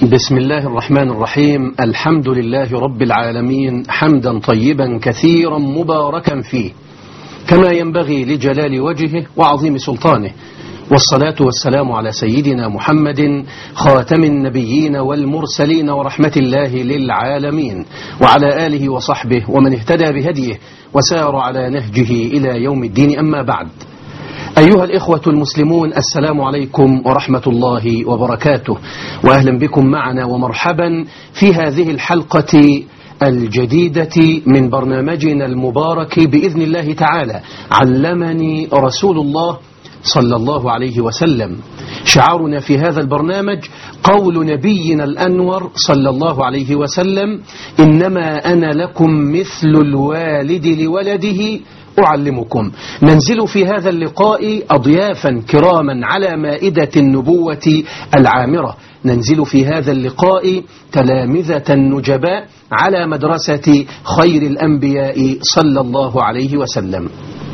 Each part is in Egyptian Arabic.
بسم الله الرحمن الرحيم الحمد لله رب العالمين حمدا طيبا كثيرا مباركا فيه كما ينبغي لجلال وجهه وعظيم سلطانه والصلاة والسلام على سيدنا محمد خاتم النبيين والمرسلين ورحمة الله للعالمين وعلى آله وصحبه ومن اهتدى بهديه وسار على نهجه إلى يوم الدين أما بعد أيها الإخوة المسلمون السلام عليكم ورحمة الله وبركاته وأهلا بكم معنا ومرحبا في هذه الحلقة الجديدة من برنامجنا المبارك بإذن الله تعالى علمني رسول الله صلى الله عليه وسلم شعارنا في هذا البرنامج قول نبينا الأنور صلى الله عليه وسلم إنما أنا لكم مثل الوالد لولده أعلمكم ننزل في هذا اللقاء أضيافا كراما على مائدة النبوة العامرة ننزل في هذا اللقاء تلامذة نجباء على مدرسة خير الأنبياء صلى الله عليه وسلم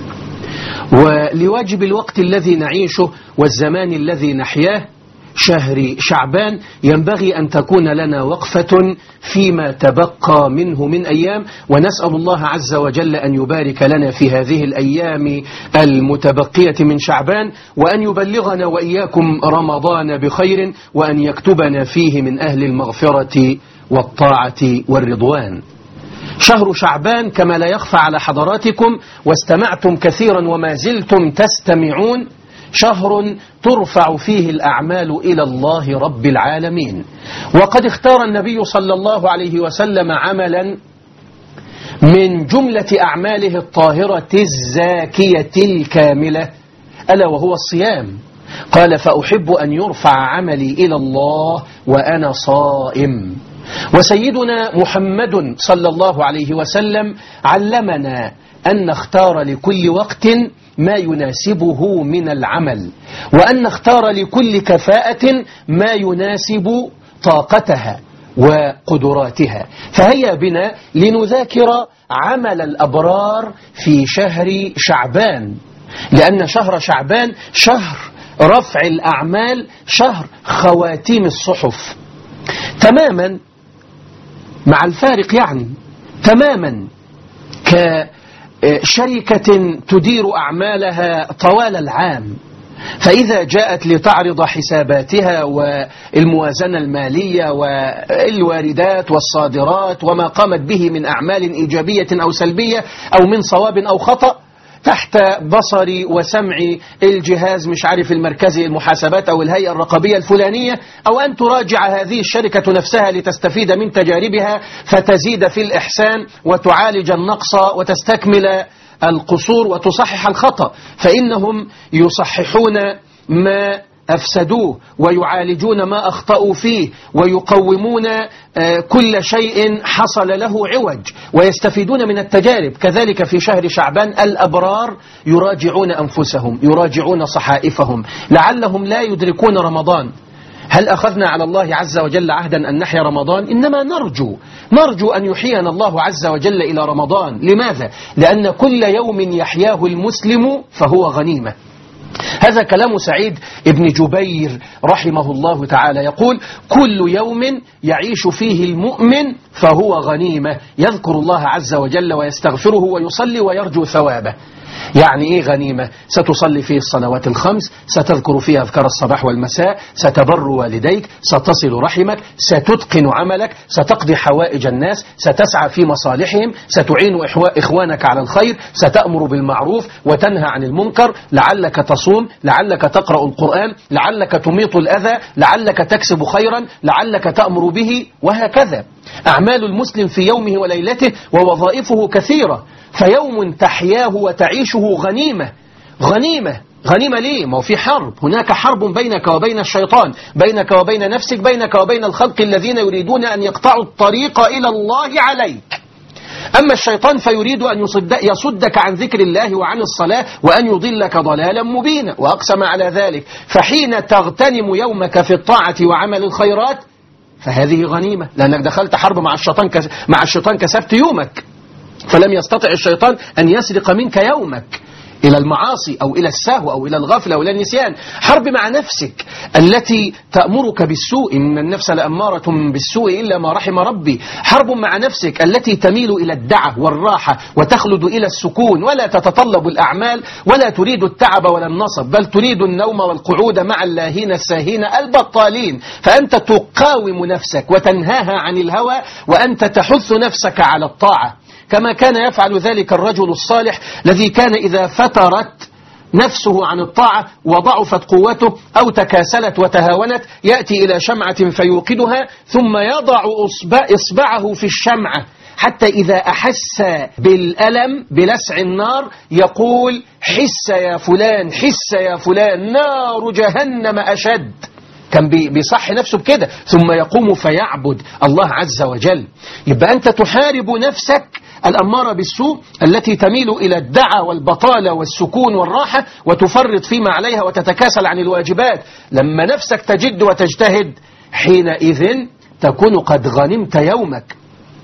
ولواجب الوقت الذي نعيشه والزمان الذي نحياه شهر شعبان ينبغي أن تكون لنا وقفة فيما تبقى منه من أيام ونسأل الله عز وجل أن يبارك لنا في هذه الأيام المتبقية من شعبان وأن يبلغنا وإياكم رمضان بخير وأن يكتبنا فيه من أهل المغفرة والطاعة والرضوان شهر شعبان كما لا يخفى على حضراتكم واستمعتم كثيرا وما زلتم تستمعون شهر ترفع فيه الأعمال إلى الله رب العالمين وقد اختار النبي صلى الله عليه وسلم عملا من جملة أعماله الطاهرة الزاكية الكاملة ألا وهو الصيام قال فأحب أن يرفع عملي إلى الله وأنا صائم وسيدنا محمد صلى الله عليه وسلم علمنا أن نختار لكل وقت ما يناسبه من العمل وأن نختار لكل كفاءة ما يناسب طاقتها وقدراتها فهيا بنا لنذاكر عمل الأبرار في شهر شعبان لأن شهر شعبان شهر رفع الأعمال شهر خواتيم الصحف تماما مع الفارق يعني تماما كشركة تدير أعمالها طوال العام فإذا جاءت لتعرض حساباتها والموازنة المالية والواردات والصادرات وما قامت به من أعمال إيجابية أو سلبية أو من صواب أو خطأ تحت بصري وسمعي الجهاز مش عارف المركزي المحاسبات أو الهيئة الرقابية الفلانية أو أن تراجع هذه الشركة نفسها لتستفيد من تجاربها فتزيد في الإحسان وتعالج النقص وتستكمل القصور وتصحح الخطأ فإنهم يصححون ما أفسدوه ويعالجون ما أخطأوا فيه ويقومون كل شيء حصل له عوج ويستفيدون من التجارب كذلك في شهر شعبان الأبرار يراجعون أنفسهم يراجعون صحائفهم لعلهم لا يدركون رمضان هل أخذنا على الله عز وجل عهدا أن نحيا رمضان إنما نرجو نرجو أن يحيينا الله عز وجل إلى رمضان لماذا؟ لأن كل يوم يحياه المسلم فهو غنيمة هذا كلام سعيد ابن جبير رحمه الله تعالى يقول كل يوم يعيش فيه المؤمن فهو غنيمة يذكر الله عز وجل ويستغفره ويصلي ويرجو ثوابه يعني إيه غنيمة ستصلي فيه الصلوات الخمس ستذكر فيها أذكار الصباح والمساء ستبر والديك ستصل رحمك ستتقن عملك ستقضي حوائج الناس ستسعى في مصالحهم ستعين إخوانك على الخير ستأمر بالمعروف وتنهى عن المنكر لعلك تصوم لعلك تقرأ القرآن لعلك تميط الأذى لعلك تكسب خيرا لعلك تأمر به وهكذا أعمال المسلم في يومه وليلته ووظائفه كثيرة فيوم تحياه وتعيشه غنيمة غنيمة غنيمة ليه؟ ما هو في حرب هناك حرب بينك وبين الشيطان بينك وبين نفسك بينك وبين الخلق الذين يريدون أن يقطعوا الطريق إلى الله عليك أما الشيطان فيريد أن يصد يصدك عن ذكر الله وعن الصلاة وأن يضلك ضلالا مبينا وأقسم على ذلك فحين تغتنم يومك في الطاعة وعمل الخيرات فهذه غنيمة لأنك دخلت حرب مع الشيطان كس... مع الشيطان كسبت يومك فلم يستطع الشيطان أن يسرق منك يومك إلى المعاصي أو إلى السهو أو إلى الغفلة أو إلى النسيان حرب مع نفسك التي تأمرك بالسوء إن النفس لأمارة بالسوء إلا ما رحم ربي حرب مع نفسك التي تميل إلى الدعة والراحة وتخلد إلى السكون ولا تتطلب الأعمال ولا تريد التعب ولا النصب بل تريد النوم والقعود مع اللاهين الساهين البطالين فأنت تقاوم نفسك وتنهاها عن الهوى وأنت تحث نفسك على الطاعة كما كان يفعل ذلك الرجل الصالح الذي كان إذا فترت نفسه عن الطاعة وضعفت قوته أو تكاسلت وتهاونت يأتي إلى شمعة فيوقدها ثم يضع إصبع إصبعه في الشمعة حتى إذا أحس بالألم بلسع النار يقول حس يا فلان حس يا فلان نار جهنم أشد كان بيصح نفسه بكده ثم يقوم فيعبد الله عز وجل يبقى أنت تحارب نفسك الأمارة بالسوء التي تميل إلى الدعى والبطالة والسكون والراحة وتفرط فيما عليها وتتكاسل عن الواجبات لما نفسك تجد وتجتهد حينئذ تكون قد غنمت يومك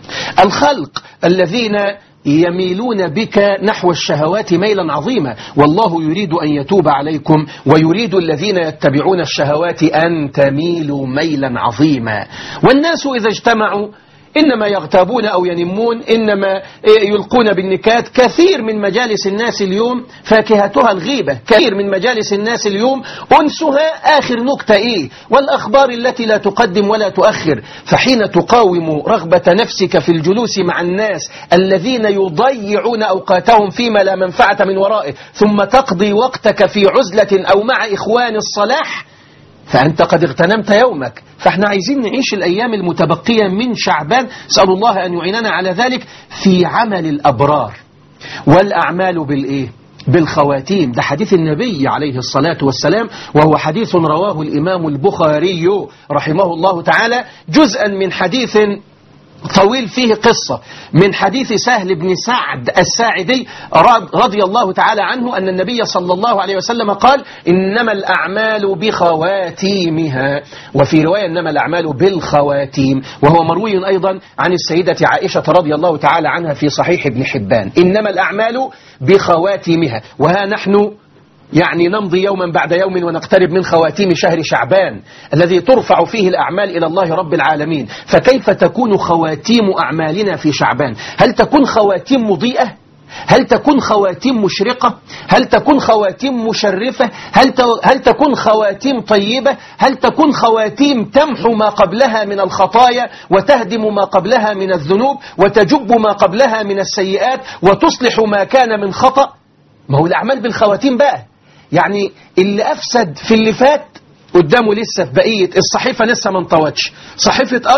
الخلق الذين يميلون بك نحو الشهوات ميلا عظيما والله يريد أن يتوب عليكم ويريد الذين يتبعون الشهوات أن تميلوا ميلا عظيما والناس إذا اجتمعوا إنما يغتابون أو ينمون إنما يلقون بالنكات كثير من مجالس الناس اليوم فاكهتها الغيبة كثير من مجالس الناس اليوم أنسها آخر نكتة إيه والأخبار التي لا تقدم ولا تؤخر فحين تقاوم رغبة نفسك في الجلوس مع الناس الذين يضيعون أوقاتهم فيما لا منفعة من ورائه ثم تقضي وقتك في عزلة أو مع إخوان الصلاح فأنت قد اغتنمت يومك فاحنا عايزين نعيش الأيام المتبقية من شعبان سأل الله أن يعيننا على ذلك في عمل الأبرار والأعمال بالإيه بالخواتيم ده حديث النبي عليه الصلاة والسلام وهو حديث رواه الإمام البخاري رحمه الله تعالى جزءا من حديث طويل فيه قصة من حديث سهل بن سعد الساعدي رضي الله تعالى عنه أن النبي صلى الله عليه وسلم قال إنما الأعمال بخواتيمها وفي رواية إنما الأعمال بالخواتيم وهو مروي أيضا عن السيدة عائشة رضي الله تعالى عنها في صحيح ابن حبان إنما الأعمال بخواتيمها وها نحن يعني نمضي يوما بعد يوم ونقترب من خواتيم شهر شعبان الذي ترفع فيه الأعمال إلى الله رب العالمين فكيف تكون خواتيم أعمالنا في شعبان هل تكون خواتيم مضيئة هل تكون خواتيم مشرقة هل تكون خواتيم مشرفة هل, هل تكون خواتيم طيبة هل تكون خواتيم تمحو ما قبلها من الخطايا وتهدم ما قبلها من الذنوب وتجب ما قبلها من السيئات وتصلح ما كان من خطأ ما هو الأعمال بالخواتيم بقى يعني اللي أفسد في اللي فات قدامه لسه في بقية الصحيفة لسه ما انطوتش صحيفة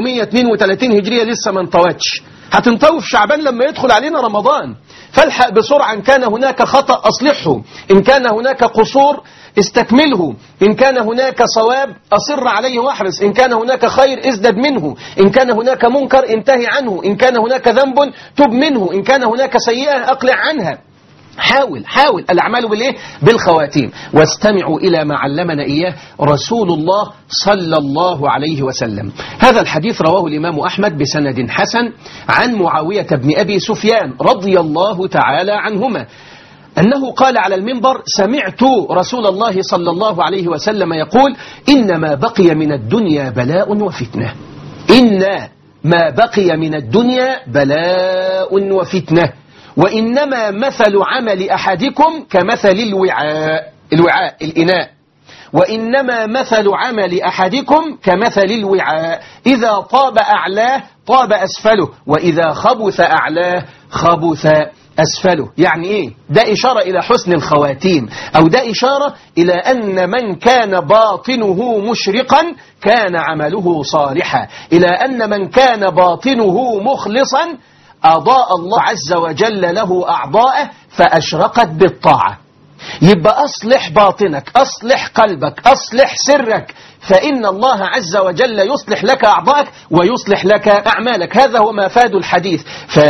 1432 هجرية لسه ما انطوتش هتنطوي في شعبان لما يدخل علينا رمضان فالحق بسرعة إن كان هناك خطأ أصلحه إن كان هناك قصور استكمله إن كان هناك صواب أصر عليه واحرص إن كان هناك خير ازدد منه إن كان هناك منكر انتهي عنه إن كان هناك ذنب تب منه إن كان هناك سيئة أقلع عنها حاول حاول الأعمال بالإيه؟ بالخواتيم واستمعوا إلى ما علمنا إياه رسول الله صلى الله عليه وسلم هذا الحديث رواه الإمام أحمد بسند حسن عن معاوية بن أبي سفيان رضي الله تعالى عنهما أنه قال على المنبر سمعت رسول الله صلى الله عليه وسلم يقول إنما بقي من الدنيا بلاء وفتنة إن ما بقي من الدنيا بلاء وفتنة وإنما مثل عمل أحدكم كمثل الوعاء الوعاء الإناء وإنما مثل عمل أحدكم كمثل الوعاء إذا طاب أعلاه طاب أسفله وإذا خبث أعلاه خبث أسفله يعني إيه ده إشارة إلى حسن الخواتيم أو ده إشارة إلى أن من كان باطنه مشرقا كان عمله صالحا إلى أن من كان باطنه مخلصا أضاء الله عز وجل له أعضاءه فأشرقت بالطاعة يبقى أصلح باطنك أصلح قلبك أصلح سرك فإن الله عز وجل يصلح لك أعضاءك ويصلح لك أعمالك هذا هو ما فاد الحديث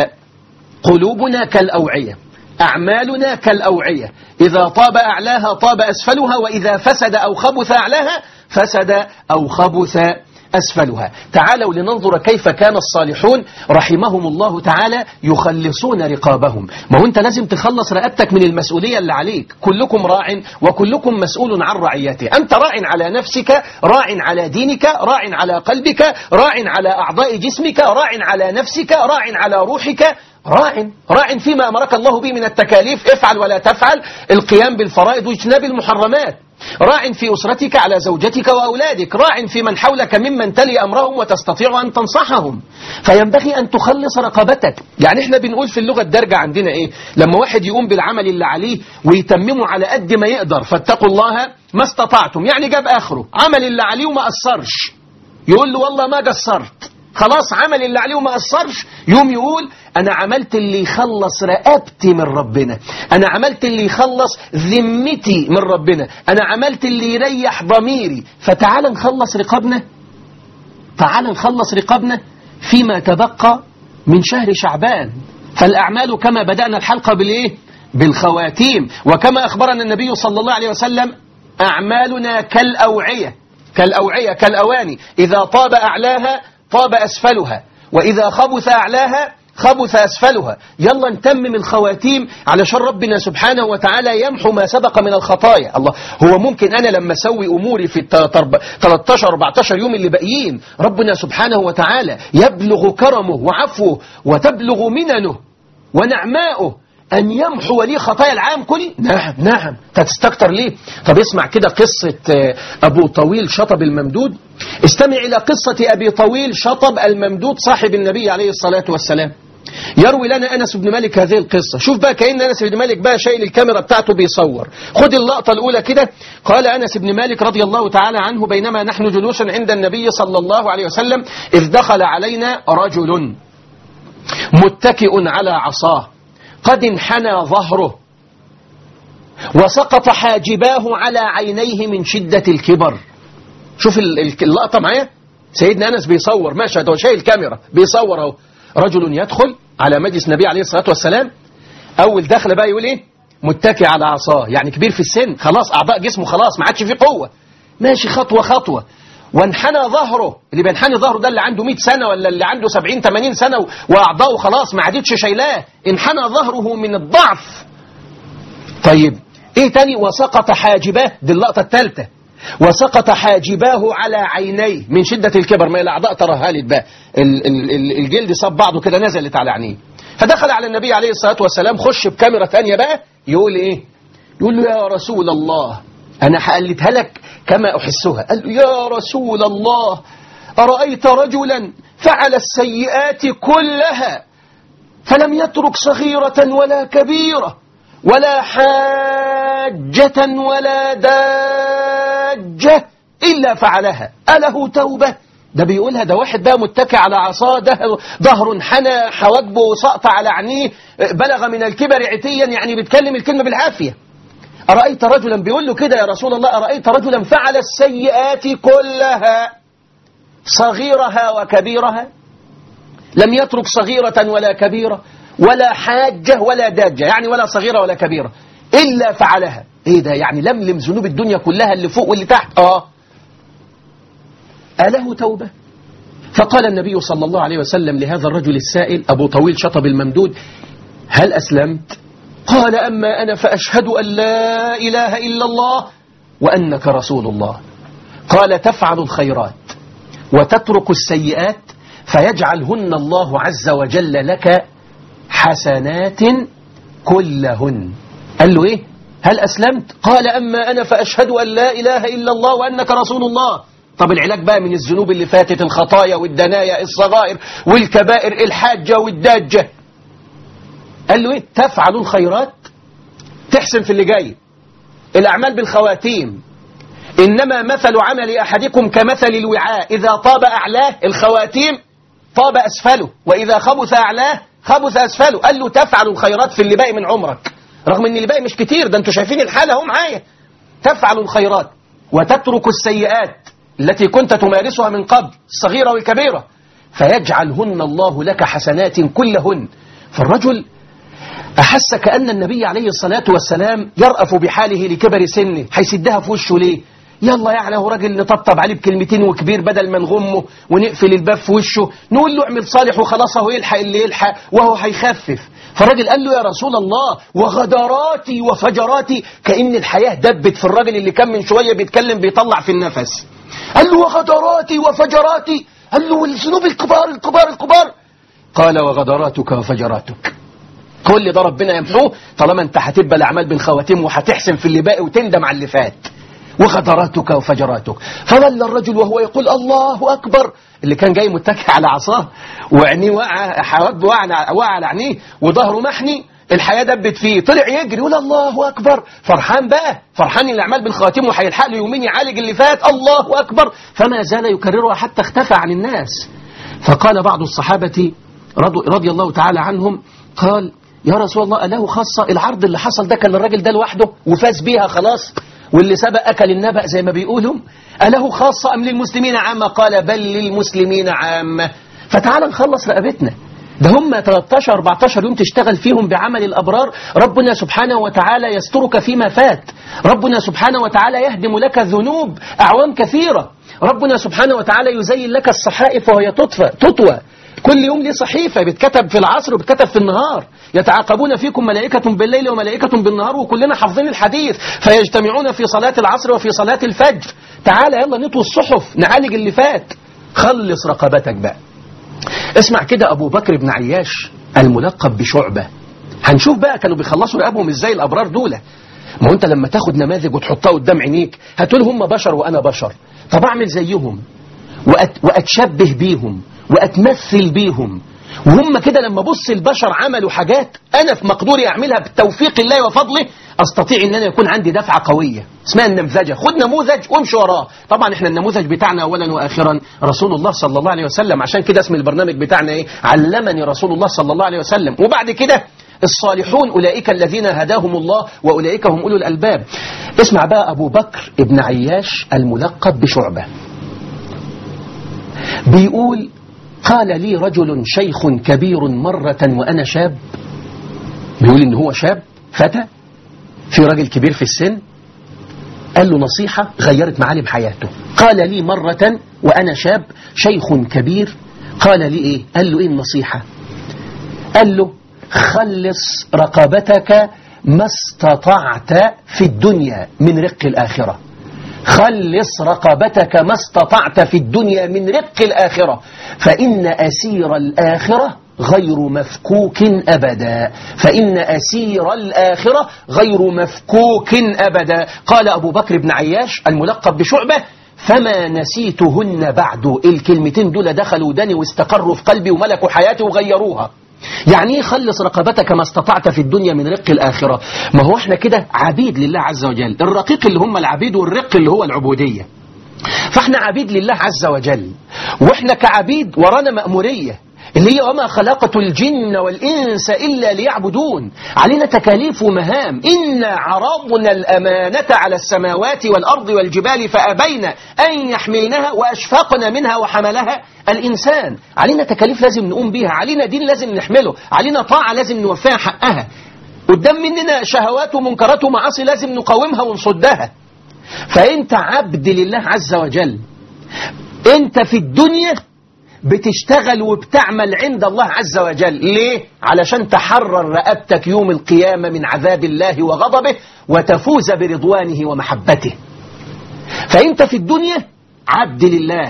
فقلوبنا كالأوعية أعمالنا كالأوعية إذا طاب أعلاها طاب أسفلها وإذا فسد أو خبث أعلاها فسد أو خبث أسفلها تعالوا لننظر كيف كان الصالحون رحمهم الله تعالى يخلصون رقابهم ما هو أنت لازم تخلص رقبتك من المسؤولية اللي عليك كلكم راع وكلكم مسؤول عن رعيته أنت راع على نفسك راع على دينك راع على قلبك راع على أعضاء جسمك راع على نفسك راع على روحك راع راع فيما أمرك الله به من التكاليف افعل ولا تفعل القيام بالفرائض واجتناب المحرمات راع في أسرتك على زوجتك وأولادك راع في من حولك ممن تلي أمرهم وتستطيع أن تنصحهم فينبغي أن تخلص رقبتك يعني احنا بنقول في اللغة الدرجة عندنا إيه لما واحد يقوم بالعمل اللي عليه ويتممه على قد ما يقدر فاتقوا الله ما استطعتم يعني جاب آخره عمل اللي عليه وما قصرش يقول له والله ما قصرت خلاص عمل اللي عليه وما قصرش يوم يقول أنا عملت اللي يخلص رقبتي من ربنا أنا عملت اللي يخلص ذمتي من ربنا أنا عملت اللي يريح ضميري فتعال نخلص رقابنا تعال نخلص رقابنا فيما تبقى من شهر شعبان فالأعمال كما بدأنا الحلقة بالإيه؟ بالخواتيم وكما أخبرنا النبي صلى الله عليه وسلم أعمالنا كالأوعية كالأوعية كالأواني إذا طاب أعلاها طاب أسفلها وإذا خبث أعلاها خبث أسفلها يلا نتمم الخواتيم علشان ربنا سبحانه وتعالى يمحو ما سبق من الخطايا الله هو ممكن أنا لما أسوي أموري في 13-14 يوم اللي باقيين ربنا سبحانه وتعالى يبلغ كرمه وعفوه وتبلغ مننه ونعماؤه أن يمحو لي خطايا العام كله نعم نعم تستكتر ليه طب اسمع كده قصة أبو طويل شطب الممدود استمع إلى قصة أبي طويل شطب الممدود صاحب النبي عليه الصلاة والسلام يروي لنا أنس بن مالك هذه القصة شوف بقى كأن أنس بن مالك بقى شايل الكاميرا بتاعته بيصور خد اللقطة الأولى كده قال أنس بن مالك رضي الله تعالى عنه بينما نحن جلوس عند النبي صلى الله عليه وسلم إذ دخل علينا رجل متكئ على عصاه قد انحنى ظهره وسقط حاجباه على عينيه من شدة الكبر شوف اللقطة معايا سيدنا أنس بيصور مشهد هو شايل كاميرا بيصور اهو رجل يدخل على مجلس النبي عليه الصلاة والسلام أول دخل بقى يقول إيه متكي على عصاه يعني كبير في السن خلاص أعضاء جسمه خلاص ما عادش فيه قوة ماشي خطوة خطوة وانحنى ظهره اللي بينحني ظهره ده اللي عنده 100 سنة ولا اللي عنده 70 80 سنة وأعضاؤه خلاص ما عادتش شايلاه انحنى ظهره من الضعف طيب ايه تاني وسقط حاجباه دي اللقطة الثالثة وسقط حاجباه على عينيه من شدة الكبر ما الأعضاء ترهلت بقى الجلد صاب بعضه كده نزلت على عينيه فدخل على النبي عليه الصلاة والسلام خش بكاميرا ثانية بقى يقول ايه يقول له يا رسول الله أنا حقلتها لك كما أحسها قال له يا رسول الله أرأيت رجلا فعل السيئات كلها فلم يترك صغيرة ولا كبيرة ولا حاجة ولا داجة إلا فعلها أله توبة ده بيقولها ده واحد بقى متكئ على عصاه ده ظهر حنى حواجبه سقط على عينيه بلغ من الكبر عتيا يعني بيتكلم الكلمة بالعافية أرأيت رجلا بيقول له كده يا رسول الله أرأيت رجلا فعل السيئات كلها صغيرها وكبيرها لم يترك صغيرة ولا كبيرة ولا حاجة ولا داجة يعني ولا صغيرة ولا كبيرة إلا فعلها إيه ده يعني لملم ذنوب الدنيا كلها اللي فوق واللي تحت آه أله توبة فقال النبي صلى الله عليه وسلم لهذا الرجل السائل أبو طويل شطب الممدود هل أسلمت قال أما أنا فأشهد أن لا إله إلا الله وأنك رسول الله قال تفعل الخيرات وتترك السيئات فيجعلهن الله عز وجل لك حسنات كلهن قال له إيه هل أسلمت قال أما أنا فأشهد أن لا إله إلا الله وأنك رسول الله طب العلاج بقى من الذنوب اللي فاتت الخطايا والدنايا الصغائر والكبائر الحاجة والداجة قال له ايه تفعل الخيرات تحسن في اللي جاي الأعمال بالخواتيم إنما مثل عمل أحدكم كمثل الوعاء إذا طاب أعلاه الخواتيم طاب أسفله وإذا خبث أعلاه خبث أسفله قال له تفعل الخيرات في اللي باقي من عمرك رغم ان اللي باقي مش كتير ده انتوا شايفين الحالة اهو معايا تفعل الخيرات وتترك السيئات التي كنت تمارسها من قبل الصغيرة والكبيرة فيجعلهن الله لك حسنات كلهن فالرجل أحس كأن النبي عليه الصلاة والسلام يرأف بحاله لكبر سنه هيسدها في وشه ليه يلا يعني هو راجل نطبطب عليه بكلمتين وكبير بدل ما نغمه ونقفل الباب في وشه نقول له اعمل صالح وخلاص هو يلحق اللي يلحق وهو هيخفف فالراجل قال له يا رسول الله وغدراتي وفجراتي كأن الحياة دبت في الراجل اللي كان من شوية بيتكلم بيطلع في النفس قال له وغدراتي وفجراتي قال له والذنوب الكبار الكبار الكبار قال وغدراتك وفجراتك كل ده ربنا يمحوه طالما انت هتبقى الاعمال بالخواتيم وهتحسن في اللي باقي وتندم على اللي فات وغدراتك وفجراتك فظل الرجل وهو يقول الله أكبر اللي كان جاي متكئ على عصاه وعينيه وقع حواجبه وقع وقع على عينيه وظهره محني الحياة دبت فيه طلع يجري يقول الله أكبر فرحان بقى فرحان الأعمال بالخواتيم وهيلحق له يومين يعالج اللي فات الله أكبر فما زال يكررها حتى اختفى عن الناس فقال بعض الصحابة رضي الله تعالى عنهم قال يا رسول الله أله خاصة العرض اللي حصل ده كان الراجل ده لوحده وفاز بيها خلاص واللي سبق أكل النبأ زي ما بيقولوا أله خاصة أم للمسلمين عامة قال بل للمسلمين عامة فتعال نخلص رقبتنا ده هم 13 14 يوم تشتغل فيهم بعمل الأبرار ربنا سبحانه وتعالى يسترك فيما فات ربنا سبحانه وتعالى يهدم لك الذنوب أعوام كثيرة ربنا سبحانه وتعالى يزين لك الصحائف وهي تطفى تطوى كل يوم ليه صحيفة بتكتب في العصر وبتكتب في النهار يتعاقبون فيكم ملائكة بالليل وملائكة بالنهار وكلنا حافظين الحديث فيجتمعون في صلاة العصر وفي صلاة الفجر تعالى يلا نطوي الصحف نعالج اللي فات خلص رقبتك بقى اسمع كده أبو بكر بن عياش الملقب بشعبة هنشوف بقى كانوا بيخلصوا رقابهم ازاي الأبرار دول ما هو انت لما تاخد نماذج وتحطها قدام عينيك هتقول هم بشر وأنا بشر طب أعمل زيهم وأت وأتشبه بيهم وأتمثل بيهم وهم كده لما بص البشر عملوا حاجات أنا في مقدوري أعملها بتوفيق الله وفضله أستطيع أن أنا يكون عندي دفعة قوية اسمها النمذجة خد نموذج وامشي وراه طبعا احنا النموذج بتاعنا أولا وآخرا رسول الله صلى الله عليه وسلم عشان كده اسم البرنامج بتاعنا ايه علمني رسول الله صلى الله عليه وسلم وبعد كده الصالحون أولئك الذين هداهم الله وأولئك هم أولو الألباب اسمع بقى أبو بكر ابن عياش الملقب بشعبة بيقول قال لي رجل شيخ كبير مرة وأنا شاب بيقول إن هو شاب فتى في راجل كبير في السن قال له نصيحة غيرت معالم حياته قال لي مرة وأنا شاب شيخ كبير قال لي إيه قال له إيه النصيحة قال له خلص رقبتك ما استطعت في الدنيا من رق الآخرة خلص رقبتك ما استطعت في الدنيا من رق الآخرة فإن أسير الآخرة غير مفكوك أبدا فإن أسير الآخرة غير مفكوك أبدا قال أبو بكر بن عياش الملقب بشعبة فما نسيتهن بعد الكلمتين دول دخلوا داني واستقروا في قلبي وملكوا حياتي وغيروها يعني ايه خلص رقبتك ما استطعت في الدنيا من رق الآخرة ما هو احنا كده عبيد لله عز وجل الرقيق اللي هم العبيد والرق اللي هو العبودية فاحنا عبيد لله عز وجل واحنا كعبيد ورانا مأمورية اللي هي وما خلقت الجن والإنس إلا ليعبدون علينا تكاليف ومهام إنا عرضنا الأمانة على السماوات والأرض والجبال فأبين أن يحملنها وأشفقن منها وحملها الإنسان علينا تكاليف لازم نقوم بيها علينا دين لازم نحمله علينا طاعة لازم نوفيها حقها قدام مننا شهوات ومنكرات ومعاصي لازم نقاومها ونصدها فأنت عبد لله عز وجل أنت في الدنيا بتشتغل وبتعمل عند الله عز وجل ليه؟ علشان تحرر رقبتك يوم القيامة من عذاب الله وغضبه وتفوز برضوانه ومحبته فأنت في الدنيا عبد لله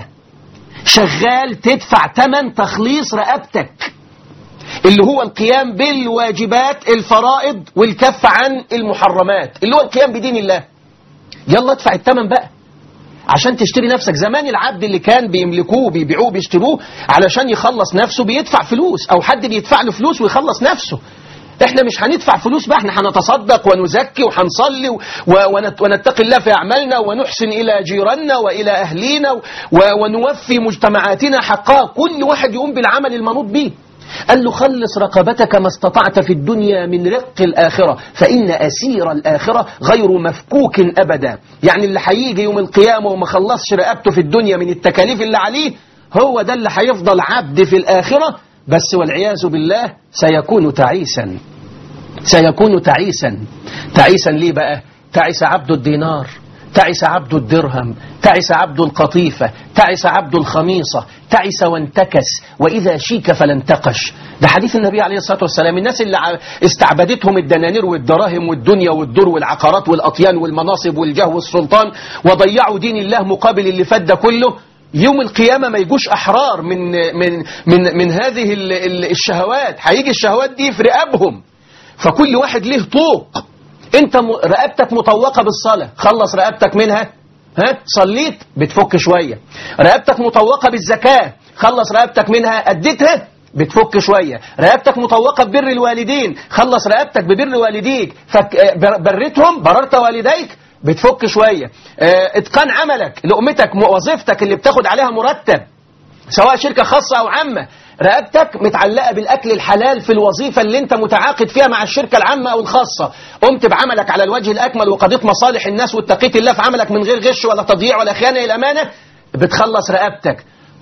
شغال تدفع ثمن تخليص رقبتك اللي هو القيام بالواجبات الفرائض والكف عن المحرمات اللي هو القيام بدين الله يلا ادفع الثمن بقى عشان تشتري نفسك زمان العبد اللي كان بيملكوه بيبيعوه بيشتروه علشان يخلص نفسه بيدفع فلوس او حد بيدفع له فلوس ويخلص نفسه احنا مش هندفع فلوس بقى احنا هنتصدق ونزكي وهنصلي ونتقي الله في اعمالنا ونحسن الى جيراننا والى اهلينا ونوفي مجتمعاتنا حقها كل واحد يقوم بالعمل المنوط به قال له خلص رقبتك ما استطعت في الدنيا من رق الآخرة فإن أسير الآخرة غير مفكوك أبدا يعني اللي هيجي يوم القيامة وما خلصش رقبته في الدنيا من التكاليف اللي عليه هو ده اللي هيفضل عبد في الآخرة بس والعياذ بالله سيكون تعيسا سيكون تعيسا تعيسا ليه بقى تعس عبد الدينار تعس عبد الدرهم تعس عبد القطيفة تعس عبد الخميصة تعس وانتكس وإذا شيك فلانتقش ده حديث النبي عليه الصلاة والسلام الناس اللي استعبدتهم الدنانير والدراهم والدنيا والدر والعقارات والأطيان والمناصب والجاه والسلطان وضيعوا دين الله مقابل اللي فات ده كله يوم القيامة ما يجوش أحرار من من من من هذه الشهوات هيجي الشهوات دي في رقابهم فكل واحد له طوق انت رقبتك مطوقة بالصلاة خلص رقبتك منها ها صليت بتفك شوية رقبتك مطوقة بالزكاة خلص رقبتك منها أديتها بتفك شوية رقبتك مطوقة ببر الوالدين خلص رقبتك ببر والديك فك... برتهم بررت والديك بتفك شوية اه اتقان عملك لقمتك وظيفتك اللي بتاخد عليها مرتب سواء شركة خاصة أو عامة رقبتك متعلقة بالأكل الحلال في الوظيفة اللي انت متعاقد فيها مع الشركة العامة أو الخاصة قمت بعملك على الوجه الأكمل وقضيت مصالح الناس واتقيت الله في عملك من غير غش ولا تضييع ولا خيانة الأمانة بتخلص رقبتك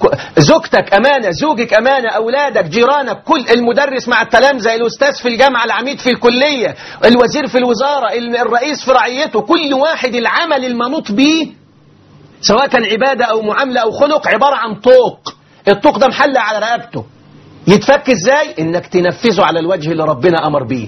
زوجتك أمانة زوجك أمانة أولادك جيرانك كل المدرس مع التلامذة الأستاذ في الجامعة العميد في الكلية الوزير في الوزارة الرئيس في رعيته كل واحد العمل المنوط به سواء كان عبادة أو معاملة أو خلق عبارة عن طوق الطوق ده محلى على رقبته يتفك ازاي انك تنفذه على الوجه اللي ربنا امر بيه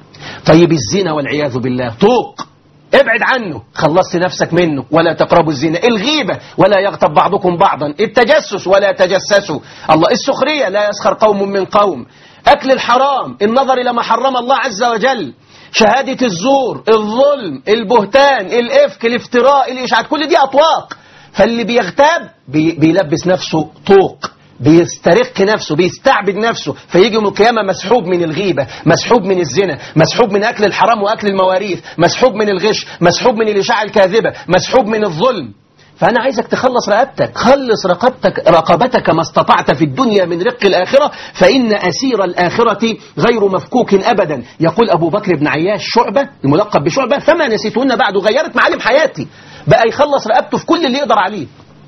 طيب الزنا والعياذ بالله طوق ابعد عنه خلصت نفسك منه ولا تقربوا الزنا الغيبة ولا يغتب بعضكم بعضا التجسس ولا تجسسوا الله السخرية لا يسخر قوم من قوم أكل الحرام النظر إلى ما حرم الله عز وجل شهادة الزور الظلم البهتان الإفك الافتراء الإشعاع كل دي أطواق فاللي بيغتاب بي بيلبس نفسه طوق بيسترق نفسه بيستعبد نفسه فيجي يوم القيامة مسحوب من الغيبة مسحوب من الزنا مسحوب من أكل الحرام وأكل المواريث مسحوب من الغش مسحوب من الإشاعة الكاذبة مسحوب من الظلم فأنا عايزك تخلص رقبتك خلص رقبتك رقبتك ما استطعت في الدنيا من رق الآخرة فإن أسير الآخرة غير مفكوك أبدا يقول أبو بكر بن عياش شعبة الملقب بشعبة فما نسيتهن بعد غيرت معالم حياتي بقى يخلص رقبته في كل اللي يقدر عليه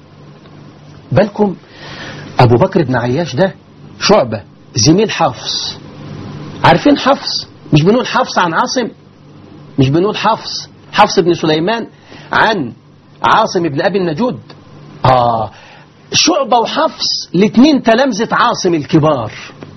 بالكم أبو بكر بن عياش ده شعبة زميل حفص عارفين حفص مش بنقول حفص عن عاصم مش بنقول حفص حفص بن سليمان عن عاصم بن أبي النجود آه شعبة وحفص الاثنين تلامذة عاصم الكبار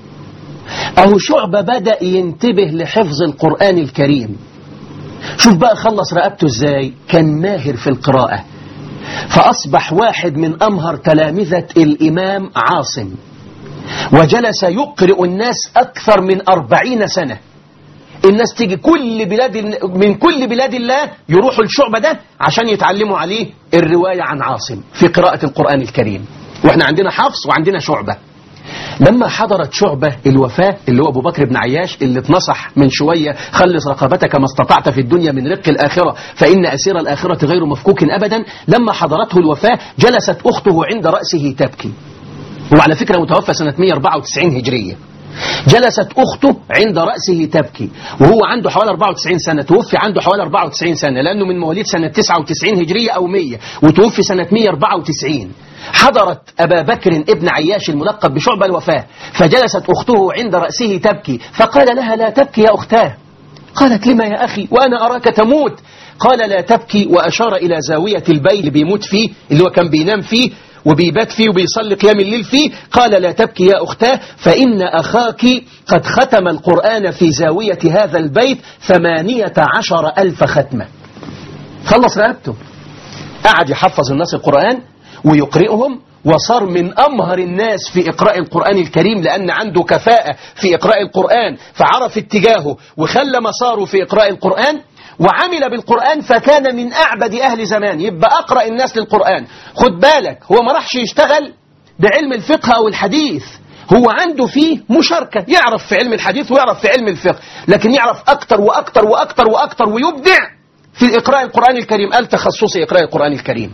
أهو شعبة بدأ ينتبه لحفظ القرآن الكريم شوف بقى خلص رقبته ازاي كان ماهر في القراءة فأصبح واحد من أمهر تلامذة الإمام عاصم وجلس يقرئ الناس أكثر من أربعين سنة الناس تيجي كل بلاد من كل بلاد الله يروحوا الشعبة ده عشان يتعلموا عليه الرواية عن عاصم في قراءة القرآن الكريم واحنا عندنا حفص وعندنا شعبة لما حضرت شعبة الوفاة اللي هو أبو بكر بن عياش اللي اتنصح من شوية خلص رقبتك ما استطعت في الدنيا من رق الآخرة فإن أسير الآخرة غير مفكوك أبدا لما حضرته الوفاة جلست أخته عند رأسه تبكي وعلى فكرة متوفى سنة 194 هجرية جلست أخته عند رأسه تبكي وهو عنده حوالي 94 سنة توفي عنده حوالي 94 سنة لأنه من مواليد سنة 99 هجرية أو 100 وتوفي سنة 194 حضرت أبا بكر ابن عياش الملقب بشعب الوفاة فجلست أخته عند رأسه تبكي فقال لها لا تبكي يا أختاه قالت لما يا أخي وأنا أراك تموت قال لا تبكي وأشار إلى زاوية البيت اللي بيموت فيه اللي هو كان بينام فيه وبيبات فيه وبيصلي قيام الليل فيه قال لا تبكي يا أختاه فإن أخاك قد ختم القرآن في زاوية هذا البيت ثمانية عشر ألف ختمة خلص رقبته قعد يحفظ الناس القرآن ويقرئهم وصار من أمهر الناس في إقراء القرآن الكريم لأن عنده كفاءة في إقراء القرآن فعرف اتجاهه وخلى مساره في إقراء القرآن وعمل بالقرآن فكان من أعبد أهل زمان يبقى أقرأ الناس للقرآن خد بالك هو ما راحش يشتغل بعلم الفقه أو الحديث هو عنده فيه مشاركة يعرف في علم الحديث ويعرف في علم الفقه لكن يعرف أكتر وأكتر وأكتر وأكتر ويبدع في إقراء القرآن الكريم قال تخصصي إقراء القرآن الكريم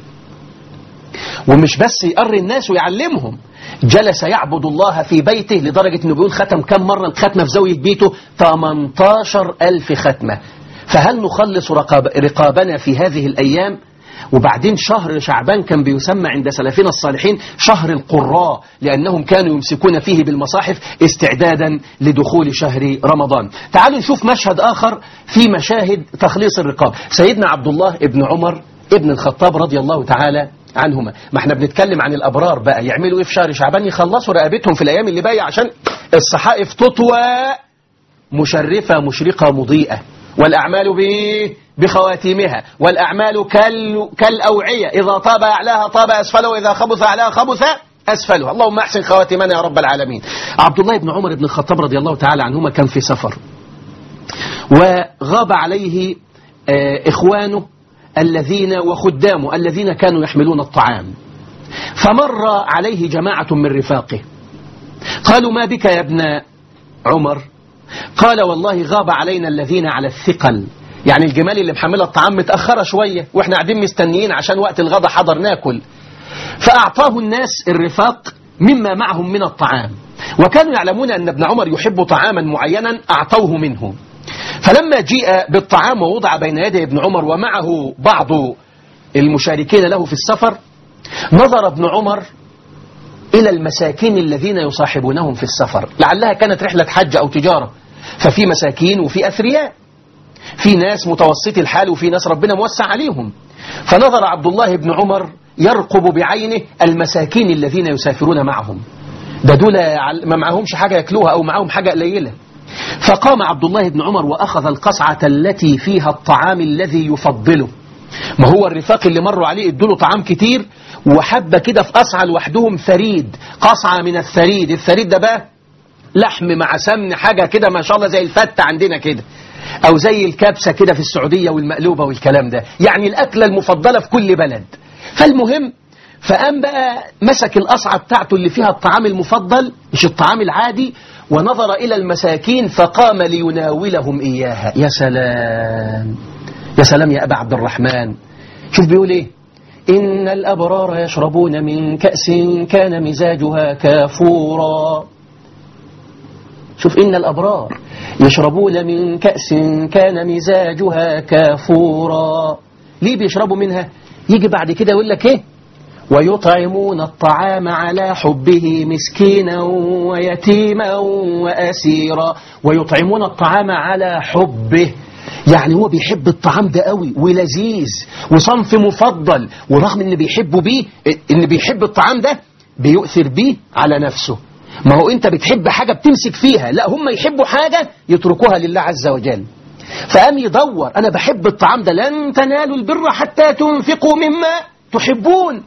ومش بس يقري الناس ويعلمهم جلس يعبد الله في بيته لدرجة أنه بيقول ختم كم مرة الختمة في زاوية بيته 18 ألف ختمة فهل نخلص رقاب رقابنا في هذه الأيام وبعدين شهر شعبان كان بيسمى عند سلفنا الصالحين شهر القراء لأنهم كانوا يمسكون فيه بالمصاحف استعدادا لدخول شهر رمضان تعالوا نشوف مشهد آخر في مشاهد تخليص الرقاب سيدنا عبد الله ابن عمر ابن الخطاب رضي الله تعالى عنهما ما احنا بنتكلم عن الأبرار بقى يعملوا ايه في شهر شعبان يخلصوا رقبتهم في الأيام اللي باقيه عشان الصحائف تطوى مشرفة مشرقة مضيئة والأعمال بإيه؟ بخواتيمها والأعمال كال... كالأوعية إذا طاب أعلاها طاب أسفله وإذا خبث أعلاها خبث أسفله اللهم أحسن خواتمنا يا رب العالمين عبد الله بن عمر بن الخطاب رضي الله تعالى عنهما كان في سفر وغاب عليه آه، إخوانه الذين وخدامه الذين كانوا يحملون الطعام فمر عليه جماعة من رفاقه قالوا ما بك يا ابن عمر قال والله غاب علينا الذين على الثقل يعني الجمال اللي محملة الطعام متأخرة شوية واحنا قاعدين مستنيين عشان وقت الغدا حضر ناكل فأعطاه الناس الرفاق مما معهم من الطعام وكانوا يعلمون أن ابن عمر يحب طعاما معينا أعطوه منه فلما جيء بالطعام ووضع بين يدي ابن عمر ومعه بعض المشاركين له في السفر نظر ابن عمر إلى المساكين الذين يصاحبونهم في السفر لعلها كانت رحلة حج أو تجارة ففي مساكين وفي أثرياء في ناس متوسطي الحال وفي ناس ربنا موسع عليهم فنظر عبد الله بن عمر يرقب بعينه المساكين الذين يسافرون معهم ده دول ما معهمش حاجة يأكلوها أو معهم حاجة قليلة فقام عبد الله بن عمر وأخذ القصعة التي فيها الطعام الذي يفضله ما هو الرفاق اللي مروا عليه ادوا طعام كتير وحبة كده في قصعة لوحدهم ثريد قصعة من الثريد الثريد ده بقى لحم مع سمن حاجة كده ما شاء الله زي الفتة عندنا كده أو زي الكبسة كده في السعودية والمقلوبة والكلام ده يعني الأكلة المفضلة في كل بلد فالمهم فقام بقى مسك القصعة بتاعته اللي فيها الطعام المفضل مش الطعام العادي ونظر إلى المساكين فقام ليناولهم إياها يا سلام يا سلام يا أبا عبد الرحمن شوف بيقول إيه إن الأبرار يشربون من كأس كان مزاجها كافورا شوف إن الأبرار يشربون من كأس كان مزاجها كافورا ليه بيشربوا منها يجي بعد كده يقول لك إيه ويطعمون الطعام على حبه مسكينا ويتيما وأسيرا ويطعمون الطعام على حبه يعني هو بيحب الطعام ده قوي ولذيذ وصنف مفضل ورغم ان بيحبه بيه ان بيحب الطعام ده بيؤثر بيه على نفسه ما هو انت بتحب حاجة بتمسك فيها لا هم يحبوا حاجة يتركوها لله عز وجل فقام يدور انا بحب الطعام ده لن تنالوا البر حتى تنفقوا مما تحبون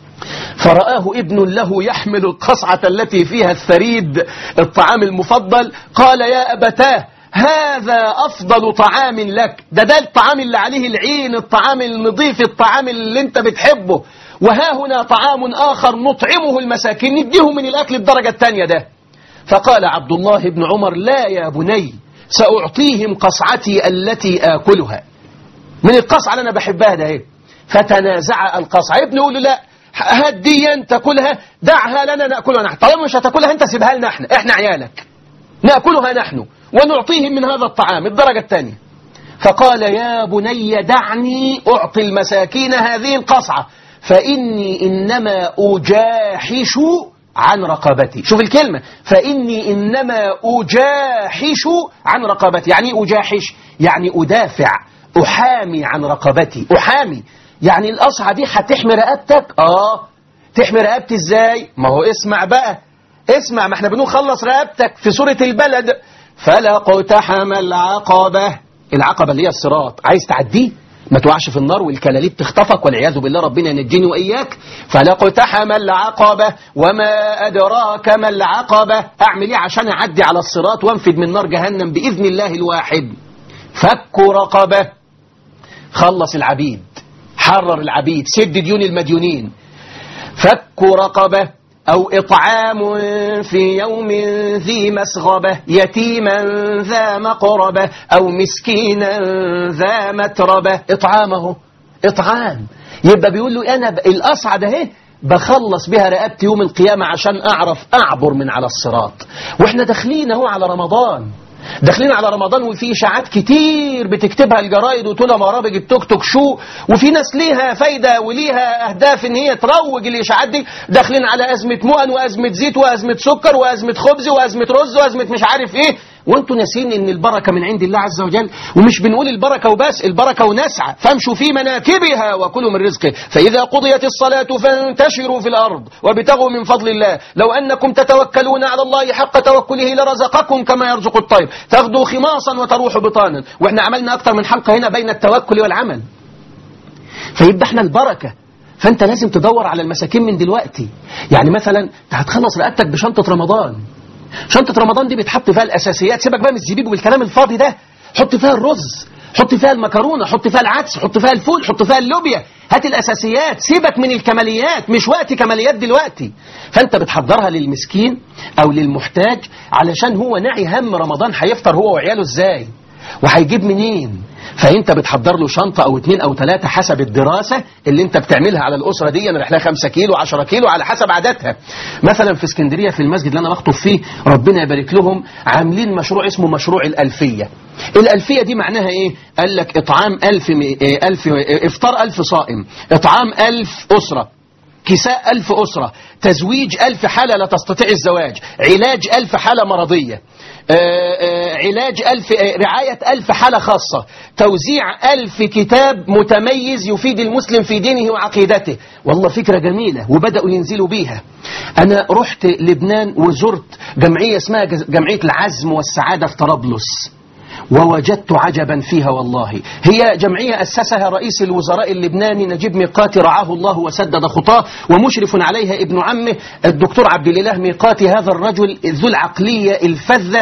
فرآه ابن له يحمل القصعة التي فيها الثريد الطعام المفضل قال يا أبتاه هذا أفضل طعام لك ده ده الطعام اللي عليه العين الطعام النظيف الطعام اللي انت بتحبه وها هنا طعام آخر نطعمه المساكين نديهم من الأكل الدرجة الثانية ده فقال عبد الله بن عمر لا يا بني سأعطيهم قصعتي التي آكلها من القصعة اللي أنا بحبها ده ايه فتنازع القصعة ابن يقول له لا هديا تاكلها دعها لنا ناكلها نحن طالما مش هتاكلها انت سيبها لنا احنا احنا عيالك ناكلها نحن ونعطيهم من هذا الطعام الدرجه الثانيه فقال يا بني دعني اعطي المساكين هذه القصعه فاني انما اجاحش عن رقبتي شوف الكلمة فإني إنما أجاحش عن رقبتي يعني أجاحش يعني أدافع أحامي عن رقبتي أحامي يعني القصعة دي هتحمي رقبتك اه تحمي رقبتي ازاي ما هو اسمع بقى اسمع ما احنا بنقول خلص رقبتك في سورة البلد فلا اقتحم العقبة العقبة اللي هي الصراط عايز تعديه ما توقعش في النار والكلاليب تخطفك والعياذ بالله ربنا ينجيني وإياك فلا اقتحم العقبة وما أدراك ما العقبة أعمل إيه عشان أعدي على الصراط وانفد من نار جهنم بإذن الله الواحد فك رقبة خلص العبيد حرر العبيد سد ديون المديونين فك رقبة أو إطعام في يوم ذي مسغبة يتيما ذا مقربة أو مسكينا ذا متربة إطعامه إطعام يبقى بيقول له أنا الأصعد اهي بخلص بها رقبتي يوم القيامة عشان أعرف أعبر من على الصراط وإحنا داخلين اهو على رمضان داخلين على رمضان وفي اشاعات كتير بتكتبها الجرايد وتقولها برامج التوك توك شو وفي ناس ليها فايدة وليها أهداف إن هي تروج الإشاعات دي داخلين على أزمة مؤن وأزمة زيت وأزمة سكر وأزمة خبز وأزمة رز وأزمة مش عارف إيه وانتوا ناسين ان البركة من عند الله عز وجل ومش بنقول البركة وبس البركة ونسعى فامشوا في مناكبها وكلوا من رزقه فإذا قضيت الصلاة فانتشروا في الأرض وابتغوا من فضل الله لو أنكم تتوكلون على الله حق توكله لرزقكم كما يرزق الطير تغدو خماصا وتروح بطانا واحنا عملنا أكثر من حلقة هنا بين التوكل والعمل فيبقى احنا البركة فانت لازم تدور على المساكين من دلوقتي يعني مثلا انت هتخلص رقبتك بشنطة رمضان شنطة رمضان دي بيتحط فيها الأساسيات سيبك بقى من الزبيب والكلام الفاضي ده حط فيها الرز حط فيها المكرونة حط فيها العدس حط فيها الفول حط فيها اللوبيا هات الأساسيات سيبك من الكماليات مش وقت كماليات دلوقتي فأنت بتحضرها للمسكين أو للمحتاج علشان هو نعي هم رمضان هيفطر هو وعياله ازاي وهيجيب منين فانت بتحضر له شنطة او اتنين او تلاتة حسب الدراسة اللي انت بتعملها على الاسرة دي انا رحلها خمسة كيلو عشرة كيلو على حسب عاداتها مثلا في اسكندرية في المسجد اللي انا بخطب فيه ربنا يبارك لهم عاملين مشروع اسمه مشروع الالفية الالفية دي معناها ايه قال لك اطعام الف, م... الف افطار الف صائم اطعام الف اسرة كساء ألف أسرة تزويج ألف حالة لا تستطيع الزواج علاج ألف حالة مرضية آآ آآ علاج ألف رعاية ألف حالة خاصة توزيع ألف كتاب متميز يفيد المسلم في دينه وعقيدته والله فكرة جميلة وبدأوا ينزلوا بيها أنا رحت لبنان وزرت جمعية اسمها جمعية العزم والسعادة في طرابلس ووجدت عجبا فيها والله هي جمعية أسسها رئيس الوزراء اللبناني نجيب ميقاتي رعاه الله وسدد خطاه ومشرف عليها ابن عمه الدكتور عبد الإله ميقاتي هذا الرجل ذو العقلية الفذة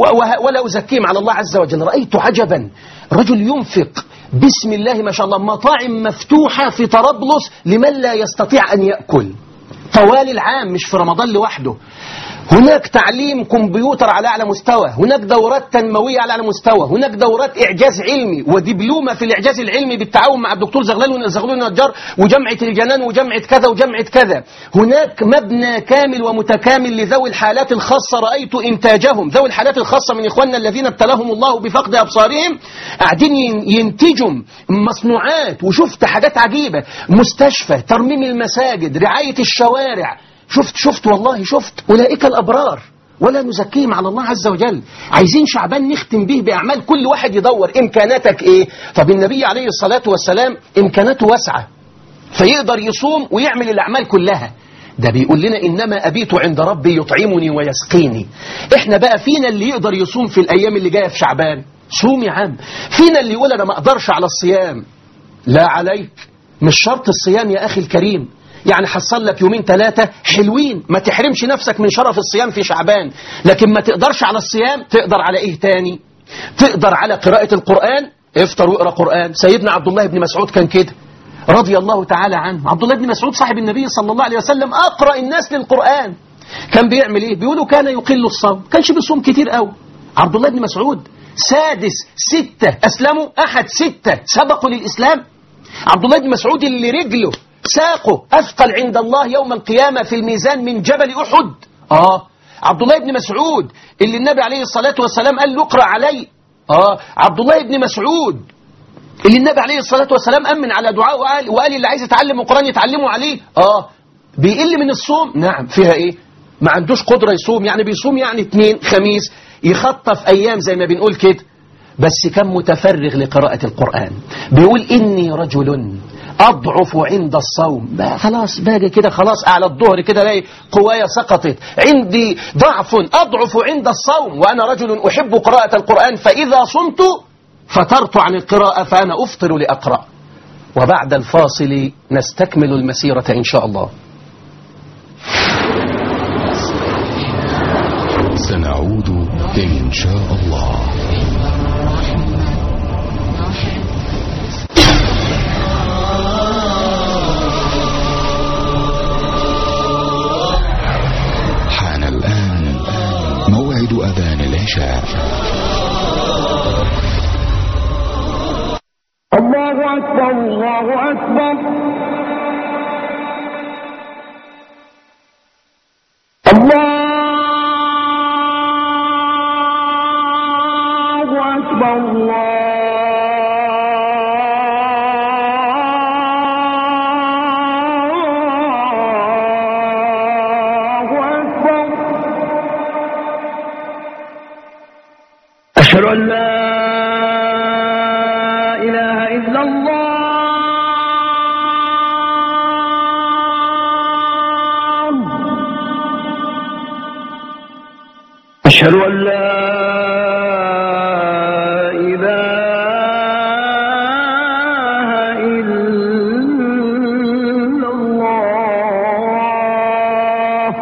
ولا أزكيم على الله عز وجل رأيت عجبا رجل ينفق بسم الله ما شاء الله مطاعم مفتوحة في طرابلس لمن لا يستطيع أن يأكل طوال العام مش في رمضان لوحده هناك تعليم كمبيوتر على أعلى مستوى هناك دورات تنموية على أعلى مستوى هناك دورات إعجاز علمي ودبلومة في الإعجاز العلمي بالتعاون مع الدكتور زغلول زغلول النجار وجامعة الجنان وجامعة كذا وجامعة كذا هناك مبنى كامل ومتكامل لذوي الحالات الخاصة رأيت إنتاجهم ذوي الحالات الخاصة من إخواننا الذين ابتلاهم الله بفقد أبصارهم قاعدين ينتجوا مصنوعات وشفت حاجات عجيبة مستشفى ترميم المساجد رعاية الشوارع شفت شفت والله شفت أولئك الأبرار ولا نزكيهم على الله عز وجل عايزين شعبان نختم به بأعمال كل واحد يدور إمكاناتك إيه طب النبي عليه الصلاة والسلام إمكاناته واسعة فيقدر يصوم ويعمل الأعمال كلها ده بيقول لنا إنما أبيت عند ربي يطعمني ويسقيني إحنا بقى فينا اللي يقدر يصوم في الأيام اللي جاية في شعبان صوم يا عم فينا اللي يقول أنا ما أقدرش على الصيام لا عليك مش شرط الصيام يا أخي الكريم يعني حصل لك يومين ثلاثة حلوين ما تحرمش نفسك من شرف الصيام في شعبان لكن ما تقدرش على الصيام تقدر على ايه تاني تقدر على قراءة القرآن افطر واقرا قرآن سيدنا عبد الله بن مسعود كان كده رضي الله تعالى عنه عبد الله بن مسعود صاحب النبي صلى الله عليه وسلم أقرأ الناس للقرآن كان بيعمل ايه بيقولوا كان يقل الصوم كانش بيصوم كتير قوي عبد الله بن مسعود سادس ستة أسلموا أحد ستة سبقوا للإسلام عبد الله بن مسعود اللي رجله ساقه أثقل عند الله يوم القيامة في الميزان من جبل أحد آه عبد الله بن مسعود اللي النبي عليه الصلاة والسلام قال له اقرأ علي آه عبد الله بن مسعود اللي النبي عليه الصلاة والسلام أمن على دعاء وقال, وقال اللي عايز يتعلم القرآن يتعلمه عليه آه بيقل من الصوم نعم فيها إيه ما عندوش قدرة يصوم يعني بيصوم يعني اثنين خميس يخطف أيام زي ما بنقول كده بس كان متفرغ لقراءة القرآن بيقول إني رجل أضعف عند الصوم بقى خلاص باجي كده خلاص على الظهر كده الاقي قوايا سقطت عندي ضعف أضعف عند الصوم وأنا رجل أحب قراءة القرآن فإذا صمت فترت عن القراءة فأنا أفطر لأقرأ وبعد الفاصل نستكمل المسيرة إن شاء الله سنعود إن شاء الله حان الآن موعد أذان العشاء الله أكبر الله أكبر الله أكبر الله أكبر أشهد أن لا إله إلا الله أشهد أن لا إله إلا الله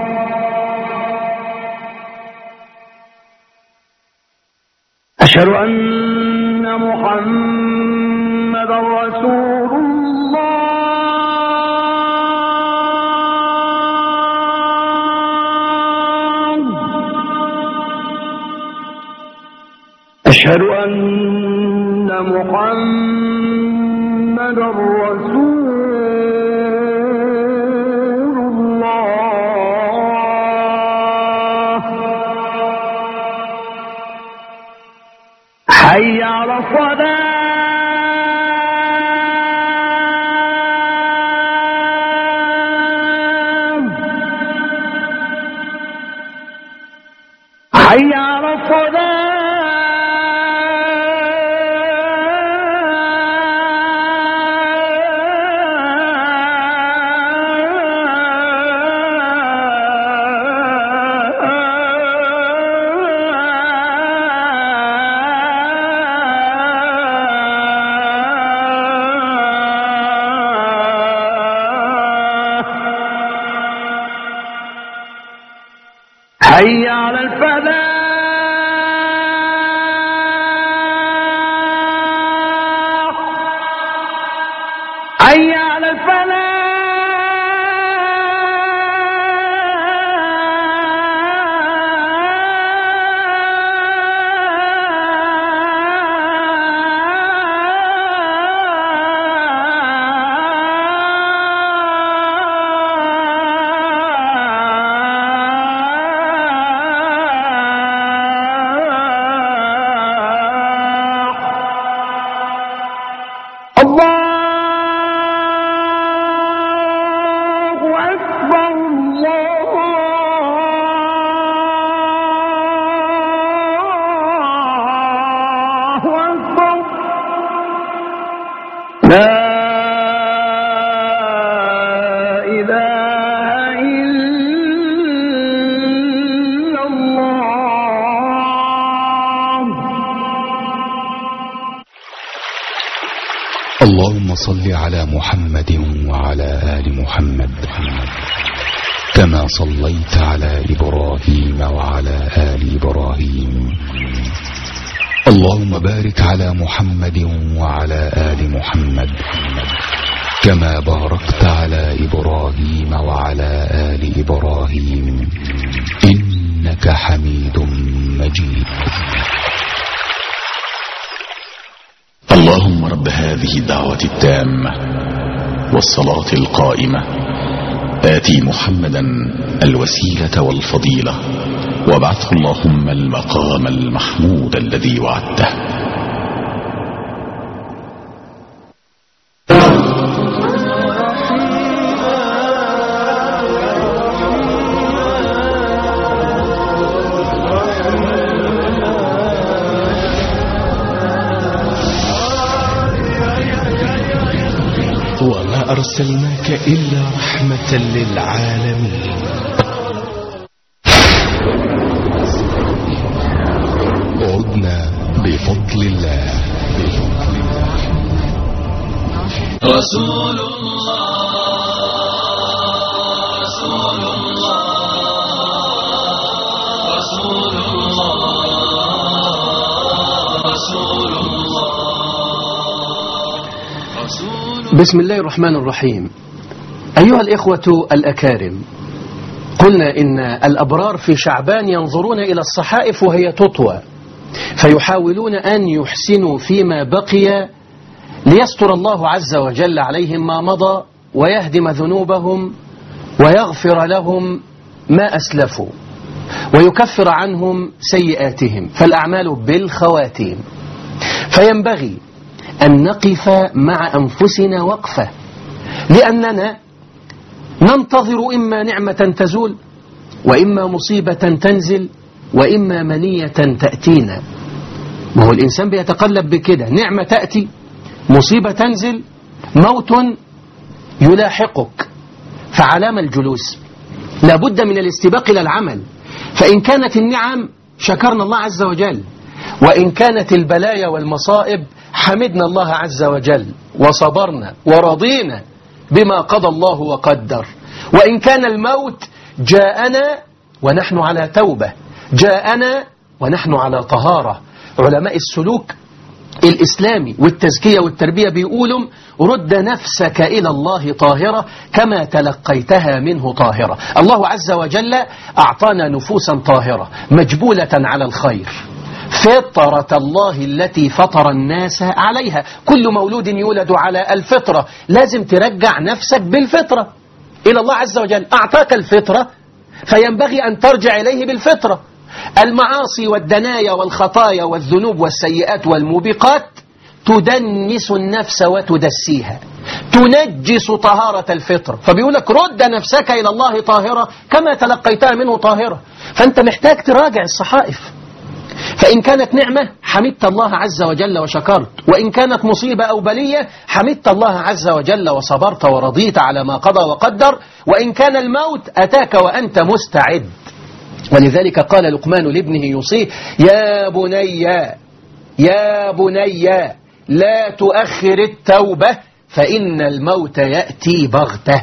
أشهد أن محمد رسول الله أشهد أن محمد رسول الله حي على الصلاة حي على الصلاة حي على الفلاح حي على الفلاح الله أكبر الله أكبر لا إله إلا الله اللهم صل على محمد وعلى آل محمد كما صليت على إبراهيم وعلى آل إبراهيم اللهم بارك على محمد وعلى آل محمد كما باركت على إبراهيم وعلى آل إبراهيم إنك حميد مجيد اللهم رب هذه الدعوة التامة والصلاة القائمة آتي محمدا الوسيلة والفضيلة وابعثه اللهم المقام المحمود الذي وعدته وما أرسلناك إلا رحمة للعالمين عدنا بفضل الله بفضل الله رسول الله رسول الله رسول الله رسول الله رسول بسم الله الرحمن الرحيم أيها الإخوة الأكارم قلنا إن الأبرار في شعبان ينظرون إلى الصحائف وهي تطوى فيحاولون أن يحسنوا فيما بقي ليستر الله عز وجل عليهم ما مضى ويهدم ذنوبهم ويغفر لهم ما أسلفوا ويكفر عنهم سيئاتهم فالأعمال بالخواتيم فينبغي أن نقف مع أنفسنا وقفة لأننا ننتظر إما نعمة تزول وإما مصيبة تنزل وإما منية تأتينا ما هو الإنسان بيتقلب بكده نعمة تأتي مصيبة تنزل موت يلاحقك فعلام الجلوس لابد من الاستباق إلى العمل فإن كانت النعم شكرنا الله عز وجل وإن كانت البلايا والمصائب حمدنا الله عز وجل وصبرنا ورضينا بما قضى الله وقدر وإن كان الموت جاءنا ونحن على توبة جاءنا ونحن على طهارة علماء السلوك الإسلامي والتزكية والتربية بيقولوا رد نفسك إلى الله طاهرة كما تلقيتها منه طاهرة الله عز وجل أعطانا نفوسا طاهرة مجبولة على الخير فطرة الله التي فطر الناس عليها كل مولود يولد على الفطرة لازم ترجع نفسك بالفطرة إلى الله عز وجل أعطاك الفطرة فينبغي أن ترجع إليه بالفطرة المعاصي والدنايا والخطايا والذنوب والسيئات والموبقات تدنس النفس وتدسيها تنجس طهارة الفطر فبيقول لك رد نفسك إلى الله طاهرة كما تلقيتها منه طاهرة فأنت محتاج تراجع الصحائف فإن كانت نعمة حمدت الله عز وجل وشكرت وإن كانت مصيبة أو بلية حمدت الله عز وجل وصبرت ورضيت على ما قضى وقدر وإن كان الموت أتاك وأنت مستعد ولذلك قال لقمان لابنه يوصيه يا بني يا بني لا تؤخر التوبة فإن الموت يأتي بغتة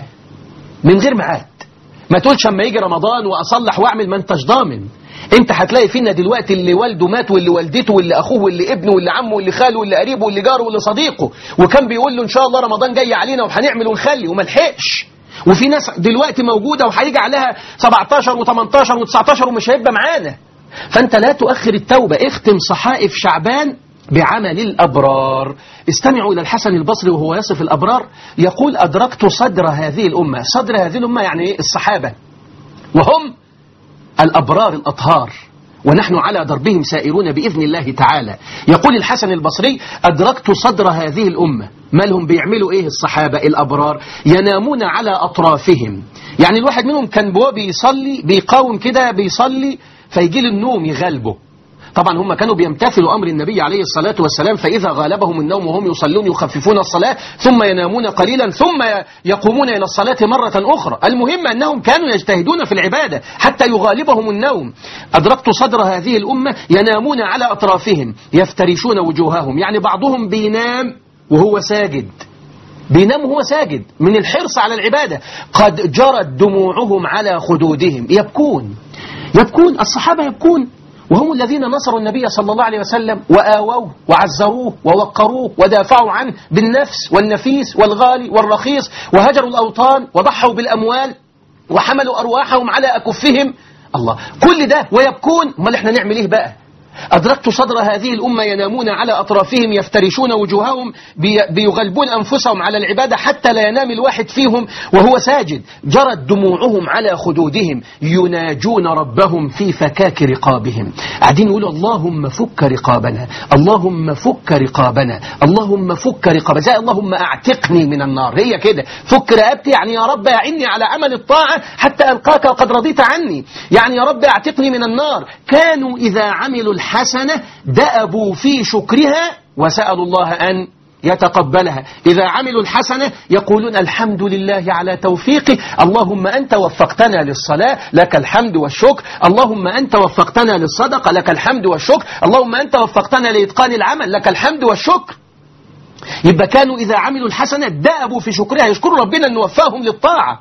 من غير ميعاد ما تقولش اما يجي رمضان واصلح واعمل ما انتش ضامن انت هتلاقي فينا دلوقتي اللي والده مات واللي والدته واللي اخوه واللي ابنه واللي عمه واللي خاله واللي قريبه واللي جاره واللي صديقه وكان بيقول له ان شاء الله رمضان جاي علينا وهنعمل ونخلي وما لحقش وفي ناس دلوقتي موجوده وهيجي عليها 17 و18 و19 ومش هيبقى معانا فانت لا تؤخر التوبه اختم صحائف شعبان بعمل الأبرار استمعوا إلى الحسن البصري وهو يصف الأبرار يقول أدركت صدر هذه الأمة صدر هذه الأمة يعني إيه؟ الصحابة وهم الأبرار الأطهار ونحن على دربهم سائرون بإذن الله تعالى يقول الحسن البصري أدركت صدر هذه الأمة ما لهم بيعملوا إيه الصحابة الأبرار ينامون على أطرافهم يعني الواحد منهم كان بو بيصلي بيقاوم كده بيصلي فيجي له النوم يغلبه طبعا هم كانوا بيمتثلوا أمر النبي عليه الصلاة والسلام فإذا غالبهم النوم وهم يصلون يخففون الصلاة ثم ينامون قليلا ثم يقومون إلى الصلاة مرة أخرى المهم أنهم كانوا يجتهدون في العبادة حتى يغالبهم النوم أدركت صدر هذه الأمة ينامون على أطرافهم يفترشون وجوههم يعني بعضهم بينام وهو ساجد بينام وهو ساجد من الحرص على العبادة قد جرت دموعهم على خدودهم يبكون يبكون الصحابة يبكون وهم الذين نصروا النبي صلى الله عليه وسلم وآووه وعزروه ووقروه ودافعوا عنه بالنفس والنفيس والغالي والرخيص وهجروا الأوطان وضحوا بالأموال وحملوا أرواحهم على أكفهم الله كل ده ويبكون امال احنا نعمل ايه بقى أدركت صدر هذه الأمة ينامون على أطرافهم يفترشون وجوههم بي بيغلبون أنفسهم على العبادة حتى لا ينام الواحد فيهم وهو ساجد جرت دموعهم على خدودهم يناجون ربهم في فكاك رقابهم قاعدين يقولوا اللهم فك رقابنا اللهم فك رقابنا اللهم فك رقابنا زي اللهم أعتقني من النار هي كده فك رقبتي يعني يا رب أعني على عمل الطاعة حتى ألقاك وقد رضيت عني يعني يا رب أعتقني من النار كانوا إذا عملوا الحسنة دأبوا في شكرها وسألوا الله أن يتقبلها إذا عملوا الحسنة يقولون الحمد لله على توفيقه اللهم أنت وفقتنا للصلاة لك الحمد والشكر اللهم أنت وفقتنا للصدقة لك الحمد والشكر اللهم أنت وفقتنا لإتقان العمل لك الحمد والشكر يبقى كانوا إذا عملوا الحسنة دأبوا في شكرها يشكروا ربنا أن وفاهم للطاعة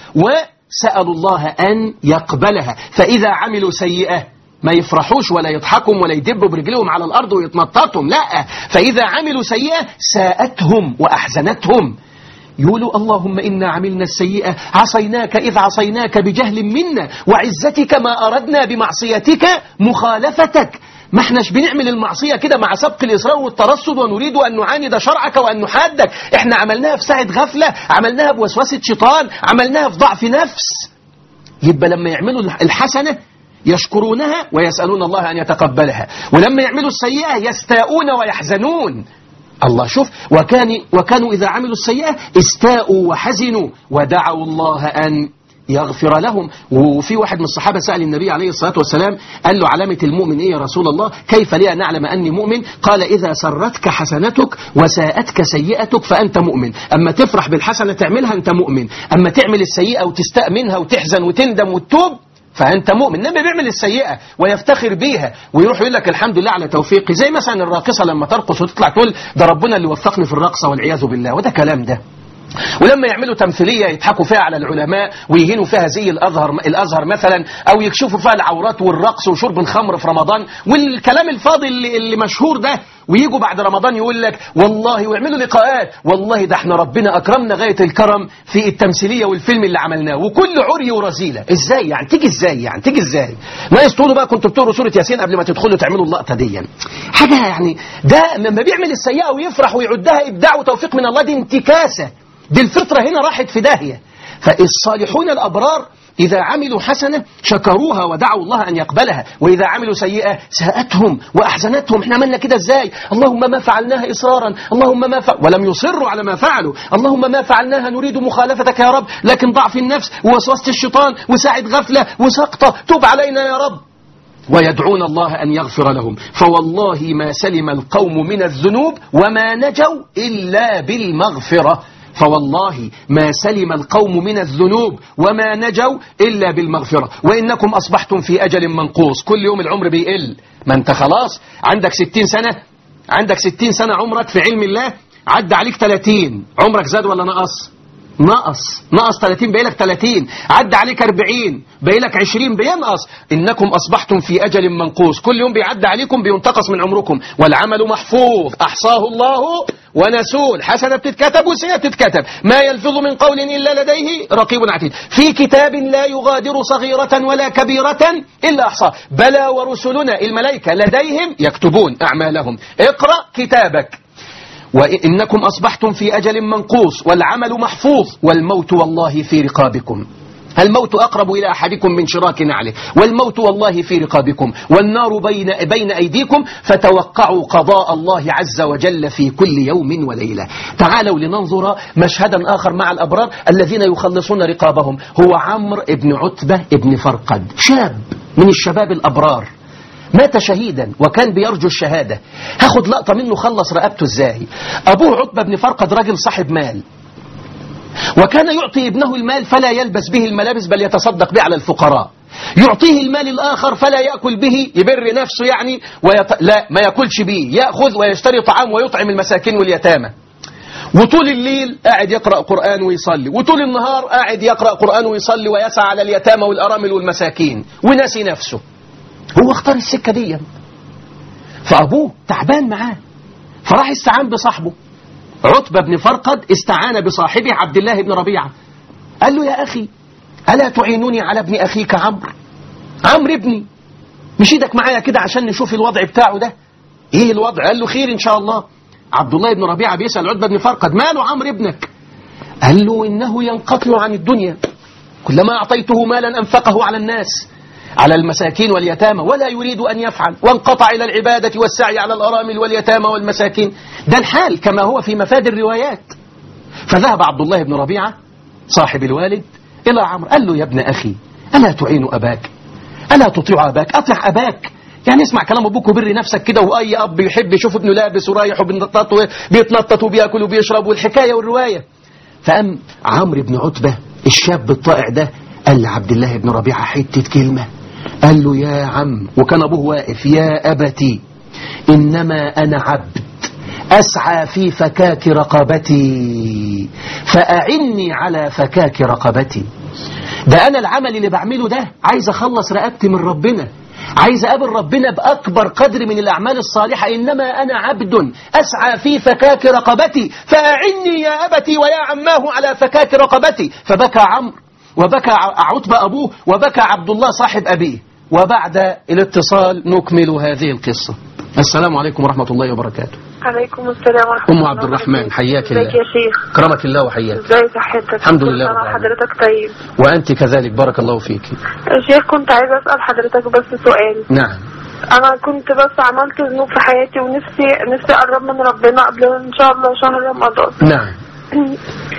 وسألوا الله أن يقبلها فإذا عملوا سيئة ما يفرحوش ولا يضحكوا ولا يدبوا برجلهم على الأرض ويتنططوا لا فإذا عملوا سيئة ساءتهم وأحزنتهم يقولوا اللهم إنا عملنا السيئة عصيناك إذ عصيناك بجهل منا وعزتك ما أردنا بمعصيتك مخالفتك ما احناش بنعمل المعصية كده مع سبق الإصرار والترصد ونريد أن نعاند شرعك وأن نحادك احنا عملناها في ساعة غفلة عملناها بوسوسة شيطان عملناها في ضعف نفس يبقى لما يعملوا الحسنة يشكرونها ويسألون الله أن يتقبلها ولما يعملوا السيئة يستاءون ويحزنون الله شوف وكان وكانوا إذا عملوا السيئة استاءوا وحزنوا ودعوا الله أن يغفر لهم وفي واحد من الصحابة سأل النبي عليه الصلاة والسلام قال له علامة المؤمن إيه يا رسول الله كيف لي أن أعلم أني مؤمن قال إذا سرتك حسنتك وساءتك سيئتك فأنت مؤمن أما تفرح بالحسنة تعملها أنت مؤمن أما تعمل السيئة وتستاء منها وتحزن وتندم وتتوب فأنت مؤمن إنما بيعمل السيئة ويفتخر بيها ويروح يقول لك الحمد لله على توفيقي زي مثلا الراقصة لما ترقص وتطلع تقول ده ربنا اللي وفقني في الرقصة والعياذ بالله وده كلام ده ولما يعملوا تمثيلية يضحكوا فيها على العلماء ويهينوا فيها زي الأزهر الأزهر مثلا أو يكشفوا فيها العورات والرقص وشرب الخمر في رمضان والكلام الفاضي اللي, اللي مشهور ده ويجوا بعد رمضان يقول لك والله ويعملوا لقاءات والله ده احنا ربنا أكرمنا غاية الكرم في التمثيلية والفيلم اللي عملناه وكل عري ورذيلة ازاي يعني تيجي ازاي يعني تيجي ازاي ناقص تقولوا بقى كنتوا بتقروا سورة ياسين قبل ما تدخلوا تعملوا اللقطة دي حاجة يعني ده لما بيعمل السيئة ويفرح ويعدها إبداع وتوفيق من الله دي انتكاسة دي الفطرة هنا راحت في داهية فالصالحون الأبرار إذا عملوا حسنة شكروها ودعوا الله أن يقبلها وإذا عملوا سيئة ساءتهم وأحزنتهم احنا عملنا كده ازاي اللهم ما فعلناها إصرارا اللهم ما فعل ولم يصروا على ما فعلوا اللهم ما فعلناها نريد مخالفتك يا رب لكن ضعف النفس ووسوسة الشيطان وساعة غفلة وسقطة تب علينا يا رب ويدعون الله أن يغفر لهم فوالله ما سلم القوم من الذنوب وما نجوا إلا بالمغفرة فوالله ما سلم القوم من الذنوب وما نجوا إلا بالمغفرة وإنكم أصبحتم في أجل منقوص كل يوم العمر بيقل ما أنت خلاص عندك ستين سنة عندك ستين سنة عمرك في علم الله عدى عليك 30 عمرك زاد ولا نقص نقص نقص 30 باقي لك 30 عدى عليك 40 باقي لك 20 بينقص انكم اصبحتم في اجل منقوص كل يوم بيعدي عليكم بينتقص من عمركم والعمل محفوظ احصاه الله ونسوه الحسنه بتتكتب والسيئه بتتكتب ما يلفظ من قول الا لديه رقيب عتيد في كتاب لا يغادر صغيره ولا كبيره الا احصاه بلى ورسلنا الملائكه لديهم يكتبون اعمالهم اقرا كتابك وإنكم أصبحتم في أجل منقوص والعمل محفوظ والموت والله في رقابكم الموت أقرب إلى أحدكم من شراك نعله والموت والله في رقابكم والنار بين, بين أيديكم فتوقعوا قضاء الله عز وجل في كل يوم وليلة تعالوا لننظر مشهدا آخر مع الأبرار الذين يخلصون رقابهم هو عمرو بن عتبة بن فرقد شاب من الشباب الأبرار مات شهيدا وكان بيرجو الشهادة هاخد لقطة منه خلص رقبته ازاي أبوه عتبة بن فرقد راجل صاحب مال وكان يعطي ابنه المال فلا يلبس به الملابس بل يتصدق به على الفقراء يعطيه المال الآخر فلا يأكل به يبر نفسه يعني ويط... لا ما يأكلش به يأخذ ويشتري طعام ويطعم المساكين واليتامى وطول الليل قاعد يقرأ قرآن ويصلي وطول النهار قاعد يقرأ قرآن ويصلي ويسعى على اليتامى والأرامل والمساكين وناسي نفسه هو اختار السكة دي فأبوه تعبان معاه فراح استعان بصاحبه عتبة بن فرقد استعان بصاحبه عبد الله بن ربيعة قال له يا أخي ألا تعينني على ابن أخيك عمرو عمرو ابني مش ايدك معايا كده عشان نشوف الوضع بتاعه ده ايه الوضع قال له خير ان شاء الله عبد الله بن ربيعة بيسأل عتبة بن فرقد ماله عمرو ابنك قال له إنه ينقطع عن الدنيا كلما أعطيته مالا أنفقه على الناس على المساكين واليتامى ولا يريد أن يفعل وانقطع إلى العبادة والسعي على الأرامل واليتامى والمساكين ده الحال كما هو في مفاد الروايات فذهب عبد الله بن ربيعة صاحب الوالد إلى عمرو قال له يا ابن أخي ألا تعين أباك ألا تطيع أباك أطع أباك يعني اسمع كلام ابوك وبر نفسك كده واي اب يحب يشوف ابنه لابس ورايح وبيتنطط وبيتنطط وبياكل وبيشرب والحكايه والروايه فقام عمرو بن عتبه الشاب الطائع ده قال لعبد الله بن ربيعه حته كلمه قال له يا عم وكان ابوه واقف يا ابتي انما انا عبد اسعى في فكاك رقبتي فاعني على فكاك رقبتي ده انا العمل اللي بعمله ده عايز اخلص رقبتي من ربنا عايز أقابل ربنا بأكبر قدر من الأعمال الصالحة إنما أنا عبد أسعى في فكاك رقبتي فأعني يا أبتي ويا عماه على فكاك رقبتي فبكى عمرو وبكى عتبة أبوه وبكى عبد الله صاحب أبيه وبعد الاتصال نكمل هذه القصة السلام عليكم ورحمة الله وبركاته عليكم السلام ورحمة أم الله عبد الرحمن وبركاته. حياك الله ازيك يا شيخ كرمك الله وحياك ازاي صحتك الحمد لله كل رب سنة العالمين. حضرتك طيب وأنت كذلك بارك الله فيك يا شيخ كنت عايزة أسأل حضرتك بس سؤال نعم أنا كنت بس عملت ذنوب في حياتي ونفسي نفسي أقرب من ربنا قبل إن شاء الله شهر رمضان نعم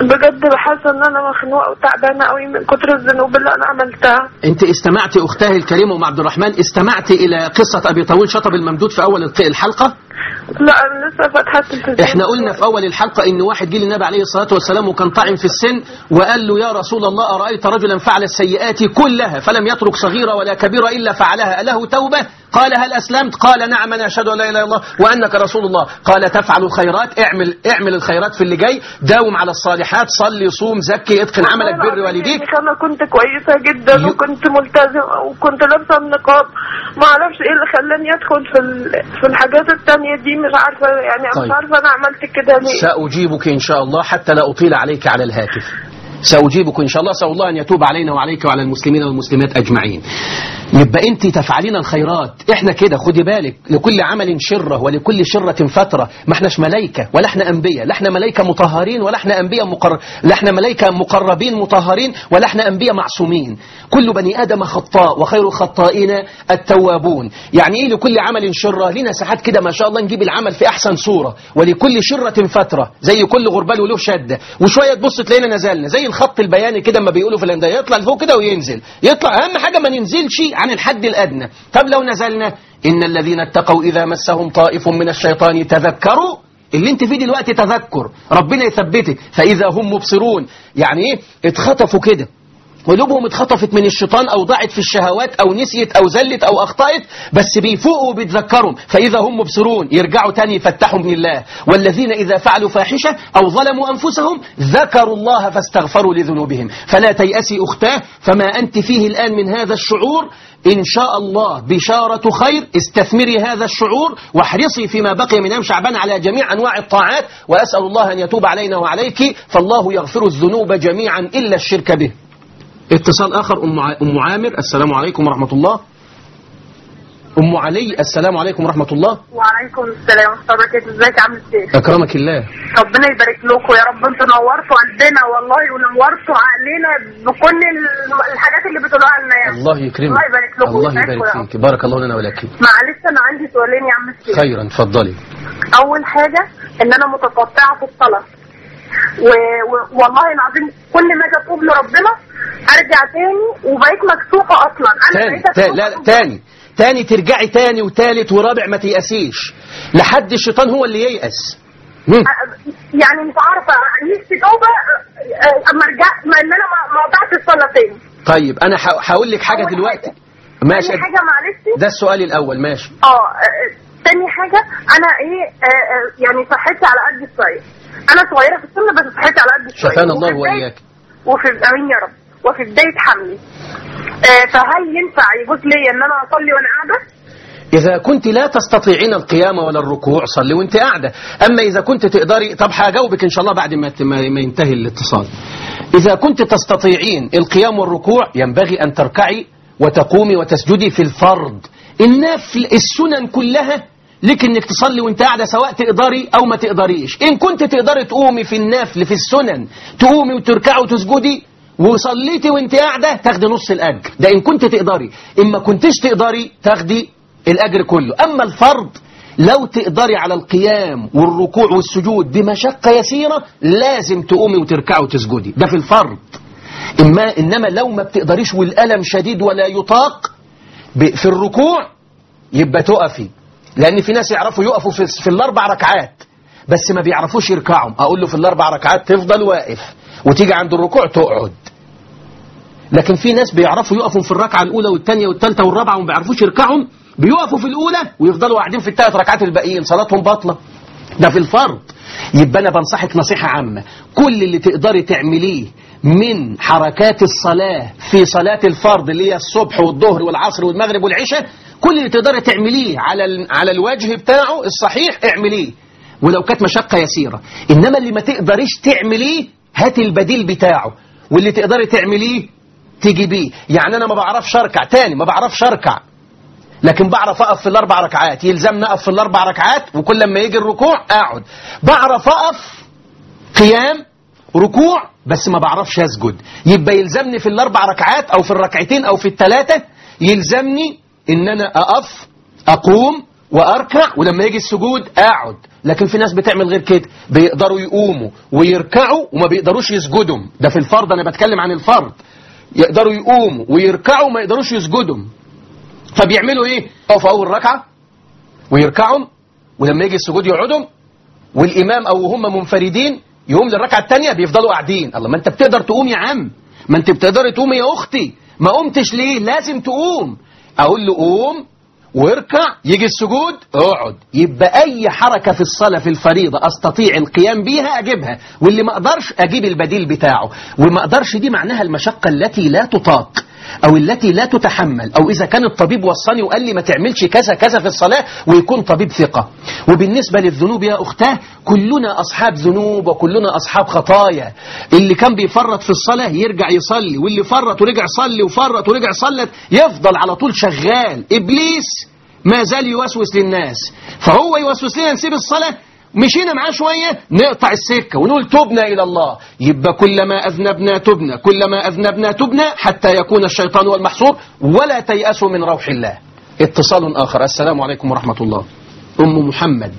بجد حاسه ان انا مخنوقه وتعبانه قوي من كتر الذنوب اللي انا عملتها انت استمعت اختاه الكريمه ام عبد الرحمن استمعت الى قصه ابي طويل شطب الممدود في اول الق- الحلقه لا انا لسه فاتحه التلفزيون احنا قلنا في اول الحلقه ان واحد جه للنبي عليه الصلاه والسلام وكان طاعن في السن وقال له يا رسول الله ارايت رجلا فعل السيئات كلها فلم يترك صغيره ولا كبيره الا فعلها اله توبه قال هل اسلمت قال نعم انا اشهد ان لا اله الا الله وانك رسول الله قال تفعل الخيرات اعمل اعمل الخيرات في اللي جاي داوم على الصالحات صلي صوم زكي اتقن عملك بر والديك يعني انا كنت كويسه جدا يو- وكنت ملتزمه وكنت لابسه النقاب ما اعرفش ايه اللي خلاني ادخل في ال- في الحاجات التانية دي مش عارفه يعني انا طيب. مش عارفه انا عملت كده ليه سأجيبك إن شاء الله حتى لا أطيل عليك على الهاتف سأجيبك إن شاء الله أسأل الله أن يتوب علينا وعليك وعلى المسلمين والمسلمات أجمعين يبقى أنت تفعلين الخيرات إحنا كده خدي بالك لكل عمل شرة ولكل شرة فترة ما إحناش ملايكة ولا إحنا أنبياء لا إحنا ملايكة مطهرين ولا إحنا أنبياء مقر... لا إحنا ملايكة مقربين مطهرين ولا إحنا أنبياء معصومين كل بني آدم خطاء وخير الخطائين التوابون يعني إيه لكل عمل شرة لنا ساعات كده ما شاء الله نجيب العمل في أحسن صورة ولكل شرة فترة زي كل غربال وله شدة وشوية تبص تلاقينا نزلنا زي الخط البياني كده ما بيقولوا في الهندية يطلع لفوق كده وينزل يطلع أهم حاجة ما ننزلش عن الحد الأدنى طب لو نزلنا إن الذين اتقوا إذا مسهم طائف من الشيطان تذكروا اللي انت فيه دلوقتي تذكر ربنا يثبتك فإذا هم مبصرون يعني ايه اتخطفوا كده قلوبهم اتخطفت من الشيطان او ضاعت في الشهوات او نسيت او زلت او اخطأت بس بيفوقوا وبيتذكروا فاذا هم مبصرون يرجعوا تاني يفتحوا من الله والذين اذا فعلوا فاحشة او ظلموا انفسهم ذكروا الله فاستغفروا لذنوبهم فلا تيأسي اختاه فما انت فيه الان من هذا الشعور إن شاء الله بشارة خير استثمري هذا الشعور واحرصي فيما بقي من يوم شعبان على جميع أنواع الطاعات وأسأل الله أن يتوب علينا وعليك فالله يغفر الذنوب جميعا إلا الشرك به اتصال آخر أم, ع... أم عامر السلام عليكم ورحمة الله أم علي السلام عليكم ورحمة الله وعليكم السلام ورحمه الله وبركاته ازيك يا عم الشيخ أكرمك الله ربنا يبارك لكم يا رب انتوا نورتوا قلبنا والله ونورتوا عقلنا بكل ال- الحاجات اللي بتقولوها لنا يعني الله يكرمك الله يبارك لكم الله ويسعدكم يبارك يا رب. فيك بارك الله لنا ولك معلش انا عندي سؤالين يا عم الشيخ خيرا اتفضلي اول حاجه ان انا متقطعه في الصلاه و... و... والله العظيم كل ما اجي اتوب لربنا ارجع تاني وبقيت مكسوفه اصلا انا تاني بقيت تاني أكسوفة لا أصلاً. تاني تاني ترجعي تاني وتالت ورابع ما تيأسيش لحد الشيطان هو اللي ييأس مم. يعني مش عارفه نفسي توبه أ- أ- اما ارجع ما ان انا ما ما قطعت الصلاه تاني طيب انا ح- هقول لك حاجه أول دلوقتي حاجة. ماشي تاني حاجه معلش ده السؤال الاول ماشي اه آه، تاني حاجة أنا إيه آه، آه، يعني صحتي على قد شوية أنا صغيرة في السن بس صحتي على قد شوية شفانا الله وفي بداية- وإياك وفي أمين يا رب وفي بداية حملي آه، فهل ينفع يجوز لي إن أنا أصلي وأنا قاعدة؟ إذا كنت لا تستطيعين القيام ولا الركوع صلي وانت قاعدة أما إذا كنت تقدري طب هجاوبك إن شاء الله بعد ما ت- ما ما ينتهي الاتصال إذا كنت تستطيعين القيام والركوع ينبغي أن تركعي وتقومي وتسجدي في الفرض النفل السنن كلها لك انك تصلي وانت قاعده سواء تقدري او ما تقدريش ان كنت تقدري تقومي في النفل في السنن تقومي وتركعي وتسجدي وصليتي وانت قاعده تاخدي نص الاجر ده ان كنت تقدري ان ما كنتش تقدري تاخدي الاجر كله اما الفرض لو تقدري على القيام والركوع والسجود بمشقه يسيره لازم تقومي وتركعي وتسجدي ده في الفرض إما إنما لو ما بتقدريش والألم شديد ولا يطاق ب- في الركوع يبقى تقفي لأن في ناس يعرفوا يقفوا في, في الأربع ركعات بس ما بيعرفوش يركعوا أقول له في الأربع ركعات تفضل واقف وتيجي عند الركوع تقعد لكن في ناس بيعرفوا يقفوا في الركعة الأولى والثانية والثالثة والرابعة وما بيعرفوش يركعوا بيقفوا في الأولى ويفضلوا قاعدين في الثلاث ركعات الباقيين صلاتهم باطلة ده في الفرض يبقى أنا بنصحك نصيحة عامة كل اللي تقدري تعمليه من حركات الصلاة في صلاة الفرض اللي هي الصبح والظهر والعصر والمغرب والعشاء كل اللي تقدري تعمليه على ال- على الوجه بتاعه الصحيح اعمليه ولو كانت مشقة يسيرة إنما اللي ما تقدريش تعمليه هات البديل بتاعه واللي تقدري تعمليه تجيبيه يعني أنا ما بعرفش أركع تاني ما بعرفش أركع لكن بعرف أقف في الأربع ركعات يلزمني أقف في الأربع ركعات وكل لما يجي الركوع أقعد بعرف أقف قيام ركوع بس ما بعرفش أسجد يبقى يلزمني في الأربع ركعات أو في الركعتين أو في الثلاثة يلزمني إن أنا أقف أقوم واركع ولما يجي السجود اقعد لكن في ناس بتعمل غير كده بيقدروا يقوموا ويركعوا وما بيقدروش يسجدوا ده في الفرض انا بتكلم عن الفرض يقدروا يقوموا ويركعوا وما يقدروش يسجدوا فبيعملوا ايه يقفوا اول ركعه ويركعوا ولما يجي السجود يقعدوا والامام او هم منفردين يقوم للركعه الثانيه بيفضلوا قاعدين الله ما انت بتقدر تقوم يا عم ما انت بتقدري تقومي يا اختي ما قمتش ليه لازم تقوم اقول له قوم واركع يجي السجود اقعد يبقى اي حركه في الصلاه في الفريضه استطيع القيام بيها اجيبها واللي ما اقدرش اجيب البديل بتاعه وما اقدرش دي معناها المشقه التي لا تطاق او التي لا تتحمل او اذا كان الطبيب وصاني وقال لي ما تعملش كذا كذا في الصلاه ويكون طبيب ثقه وبالنسبه للذنوب يا اختاه كلنا اصحاب ذنوب وكلنا اصحاب خطايا اللي كان بيفرط في الصلاه يرجع يصلي واللي فرط ورجع صلي وفرط ورجع صلت يفضل على طول شغال ابليس ما زال يوسوس للناس فهو يوسوس لنا نسيب الصلاه مشينا معاه شوية نقطع السكة ونقول تبنا إلى الله يبقى كلما أذنبنا تبنا كلما أذنبنا تبنا حتى يكون الشيطان هو المحصور ولا تيأسوا من روح الله اتصال آخر السلام عليكم ورحمة الله أم محمد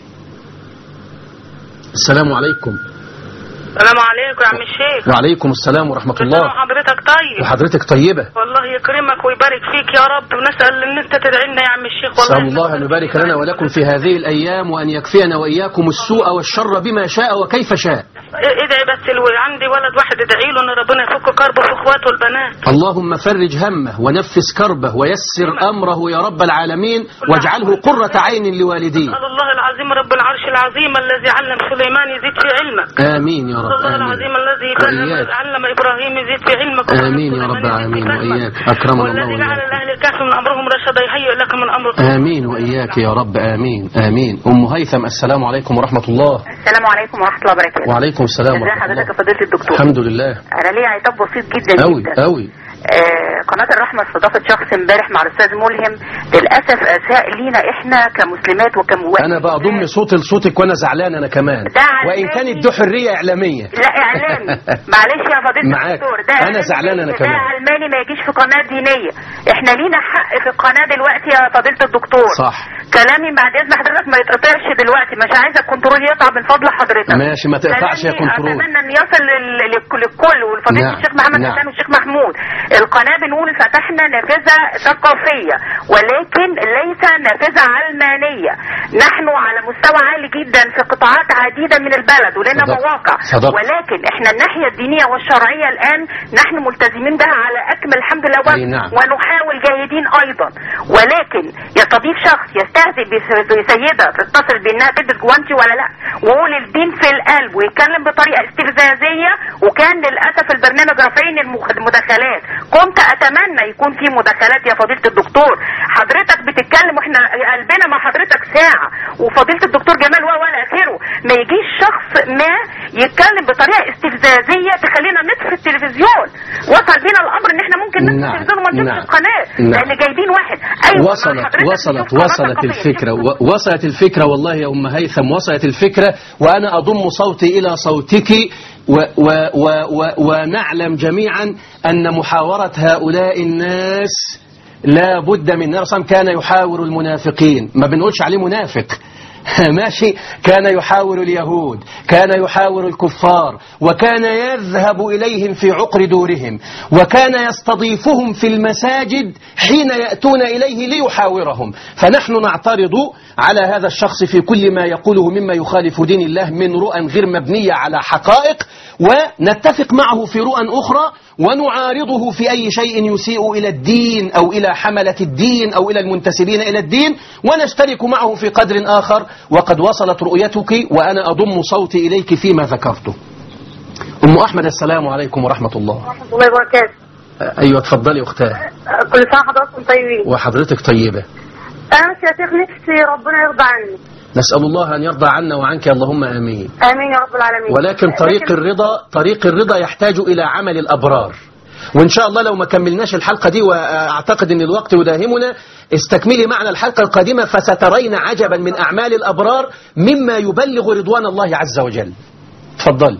السلام عليكم السلام عليكم يا عم الشيخ وعليكم السلام ورحمة كل سنة الله وحضرتك طيب وحضرتك طيبة والله يكرمك ويبارك فيك يا رب ونسأل ان انت تدعي لنا يا عم الشيخ والله نسأل الله أن يبارك لنا ولكم في هذه الأيام وأن يكفينا وإياكم السوء والشر بما شاء وكيف شاء ادعي بس الو... عندي ولد واحد ادعي له ان ربنا يفك كربه في اخواته البنات اللهم فرج همه ونفس كربه ويسر أمره يا رب العالمين واجعله قرة عين لوالديه اسال الله العظيم رب العرش العظيم الذي علم سليمان يزيد في علمك آمين يا اسال رب الله آمين العظيم الذي وإياك. علم ابراهيم يزيد في علمك وعلم آمين يا سليمان رب يزيد في العالمين فهمك. وإياك أكرمنا الله والذي جعل وإياك الاهل الكهف من امرهم رشدا يهيئ لك من امرك آمين وإياك يا رب آمين آمين أم هيثم السلام عليكم ورحمة الله السلام عليكم ورحمه الله وبركاته وعليكم السلام ازي ورحمة حضرتك الله يا فضيله الدكتور الحمد لله انا ليا عتاب بسيط جدا أوي جدا أوي آه قناه الرحمه استضافت شخص امبارح مع الاستاذ ملهم للاسف اساء لينا احنا كمسلمات وكمواد أنا بضم صوت لصوتك وأنا زعلان أنا كمان ده علماني. وإن كانت دي حرية إعلامية لا اعلامي معلش يا فضيله معاك. الدكتور ده أنا إعلامي زعلان أنا ده كمان. علماني ما يجيش في قناه دينيه احنا لينا حق في القناه دلوقتي يا فضيله الدكتور صح كلامي بعد اذن حضرتك ما يتقطعش دلوقتي مش عايزه الكنترول يقطع من فضل حضرتك ماشي ما تقطعش يا كلامي كنترول اتمنى ان يصل لل- لل- للكل والفضيله نعم، الشيخ محمد نعم. حسام والشيخ محمود القناه بنقول فتحنا نافذه ثقافيه ولكن ليس نافذه علمانيه نحن على مستوى عالي جدا في قطاعات عديده من البلد ولنا صدقت. مواقع صدقت. ولكن احنا الناحيه الدينيه والشرعيه الان نحن ملتزمين بها على اكمل الحمد لله أي نعم. ونحاول جاهدين ايضا ولكن يستضيف شخص يستهزئ بس- بسيده تتصل بانها تلبس جوانتي ولا لا ويقول الدين في القلب ويتكلم بطريقه استفزازيه وكان للاسف البرنامج رافعين المخ- المداخلات كنت اتمنى يكون في مداخلات يا فضيله الدكتور حضرتك بتتكلم واحنا قلبنا مع حضرتك ساعه وفضيله الدكتور جمال و والى اخره ما يجيش شخص ما يتكلم بطريقه استفزازيه تخلينا نطفي التلفزيون وصل بينا الامر ان احنا ممكن نطفي نعم، التلفزيون وما نشوفش نعم، القناه نعم. لان جايبين واحد ايوه وصلت مع حضرتك وصلت نشوف قناة وصلت ثقافية. الفكرة و- وصلت الفكرة والله يا أم هيثم وصلت الفكرة وأنا أضم صوتي إلى صوتك و و و و ونعلم جميعا أن محاورة هؤلاء الناس لا بد من النبي صلى الله عليه وسلم كان يحاور المنافقين ما بنقولش عليه منافق ماشي كان يحاور اليهود كان يحاور الكفار وكان يذهب إليهم في عقر دورهم وكان يستضيفهم في المساجد حين يأتون إليه ليحاورهم فنحن نعترض على هذا الشخص في كل ما يقوله مما يخالف دين الله من رؤى غير مبنية على حقائق ونتفق معه في رؤى أخرى ونعارضه في أي شيء يسيء إلى الدين أو إلى حملة الدين أو إلى المنتسبين إلى الدين ونشترك معه في قدر آخر وقد وصلت رؤيتك وأنا أضم صوتي إليك فيما ذكرته أم أحمد السلام عليكم ورحمة الله ورحمة الله وبركاته أيوة اتفضلي أختاه كل سنة حضراتكم طيبين وحضرتك طيبة أنا بس يا شيخ نفسي ربنا يرضى عني نسأل الله أن يرضى عنا وعنك اللهم آمين آمين يا رب العالمين ولكن طريق الرضا طريق الرضا يحتاج إلى عمل الأبرار وإن شاء الله لو ما كملناش الحلقة دي وأعتقد أن الوقت يداهمنا استكملي معنا الحلقة القادمة فسترين عجبا من أعمال الأبرار مما يبلغ رضوان الله عز وجل تفضل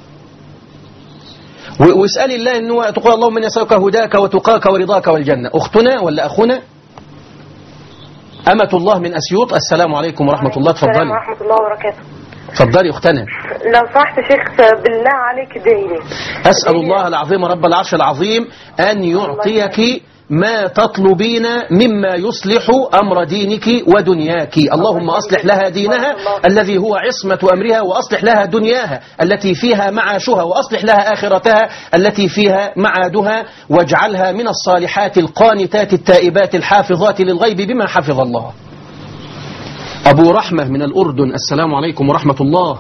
و- واسألي الله أنه تقول اللهم من يسألك هداك وتقاك ورضاك والجنة أختنا ولا أخونا أمة الله من أسيوط السلام عليكم ورحمة الله السلام تفضلي ورحمة الله وبركاته تفضلي أختنا لو سمحت يا شيخ بالله عليك ادعي لي أسأل الله العظيم رب العرش العظيم أن يعطيك ما تطلبين مما يصلح أمر دينك ودنياك اللهم أصلح لها دينها الذي هو عصمة أمرها وأصلح لها دنياها التي فيها معاشها وأصلح لها آخرتها التي فيها معادها واجعلها من الصالحات القانتات التائبات الحافظات للغيب بما حفظ الله أبو رحمة من الأردن السلام عليكم ورحمة الله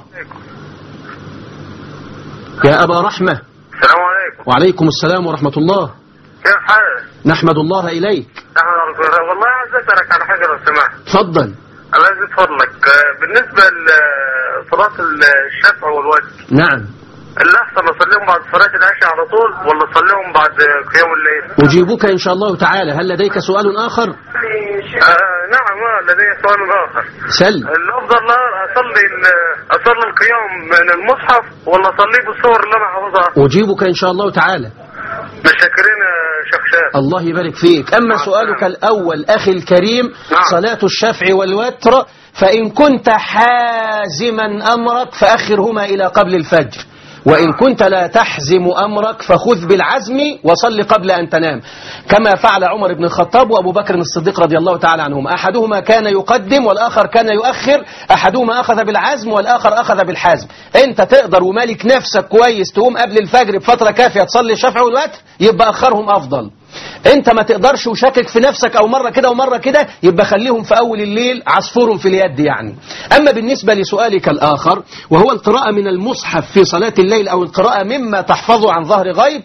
يا أبا رحمة السلام عليكم وعليكم السلام ورحمة الله كيف حالك؟ نحمد الله إليك أحمد الله والله عايز أسألك على حاجة لو سمحت تفضل الله يزيد فضلك آه، بالنسبة لصلاة الشفع والوتر نعم اللي أحسن أصليهم بعد صلاة العشاء على طول ولا أصليهم بعد قيام الليل؟ أجيبك إن شاء الله تعالى هل لديك سؤال آخر آه نعم آه، لدي سؤال آخر سل الأفضل لا أصلي ال- أصلي القيام من المصحف ولا أصليه بالصور اللي أنا حافظها؟ أجيبك إن شاء الله تعالى متشكرين يا شيخ شاب الله يبارك فيك أما سؤالك الأول أخي الكريم صلاة الشفع والوتر فإن كنت حازما أمرك فأخرهما إلى قبل الفجر وإن كنت لا تحزم أمرك فخذ بالعزم وصل قبل أن تنام كما فعل عمر بن الخطاب وأبو بكر الصديق رضي الله تعالى عنهما أحدهما كان يقدم والآخر كان يؤخر أحدهما أخذ بالعزم والآخر أخذ بالحزم أنت تقدر ومالك نفسك كويس تقوم قبل الفجر بفترة كافية تصلي الشفع والوتر يبقى أخرهم أفضل انت ما تقدرش وشاكك في نفسك او مرة كده ومرة كده يبقى خليهم في اول الليل عصفور في اليد يعني اما بالنسبة لسؤالك الاخر وهو القراءة من المصحف في صلاة الليل او القراءة مما تحفظه عن ظهر غيب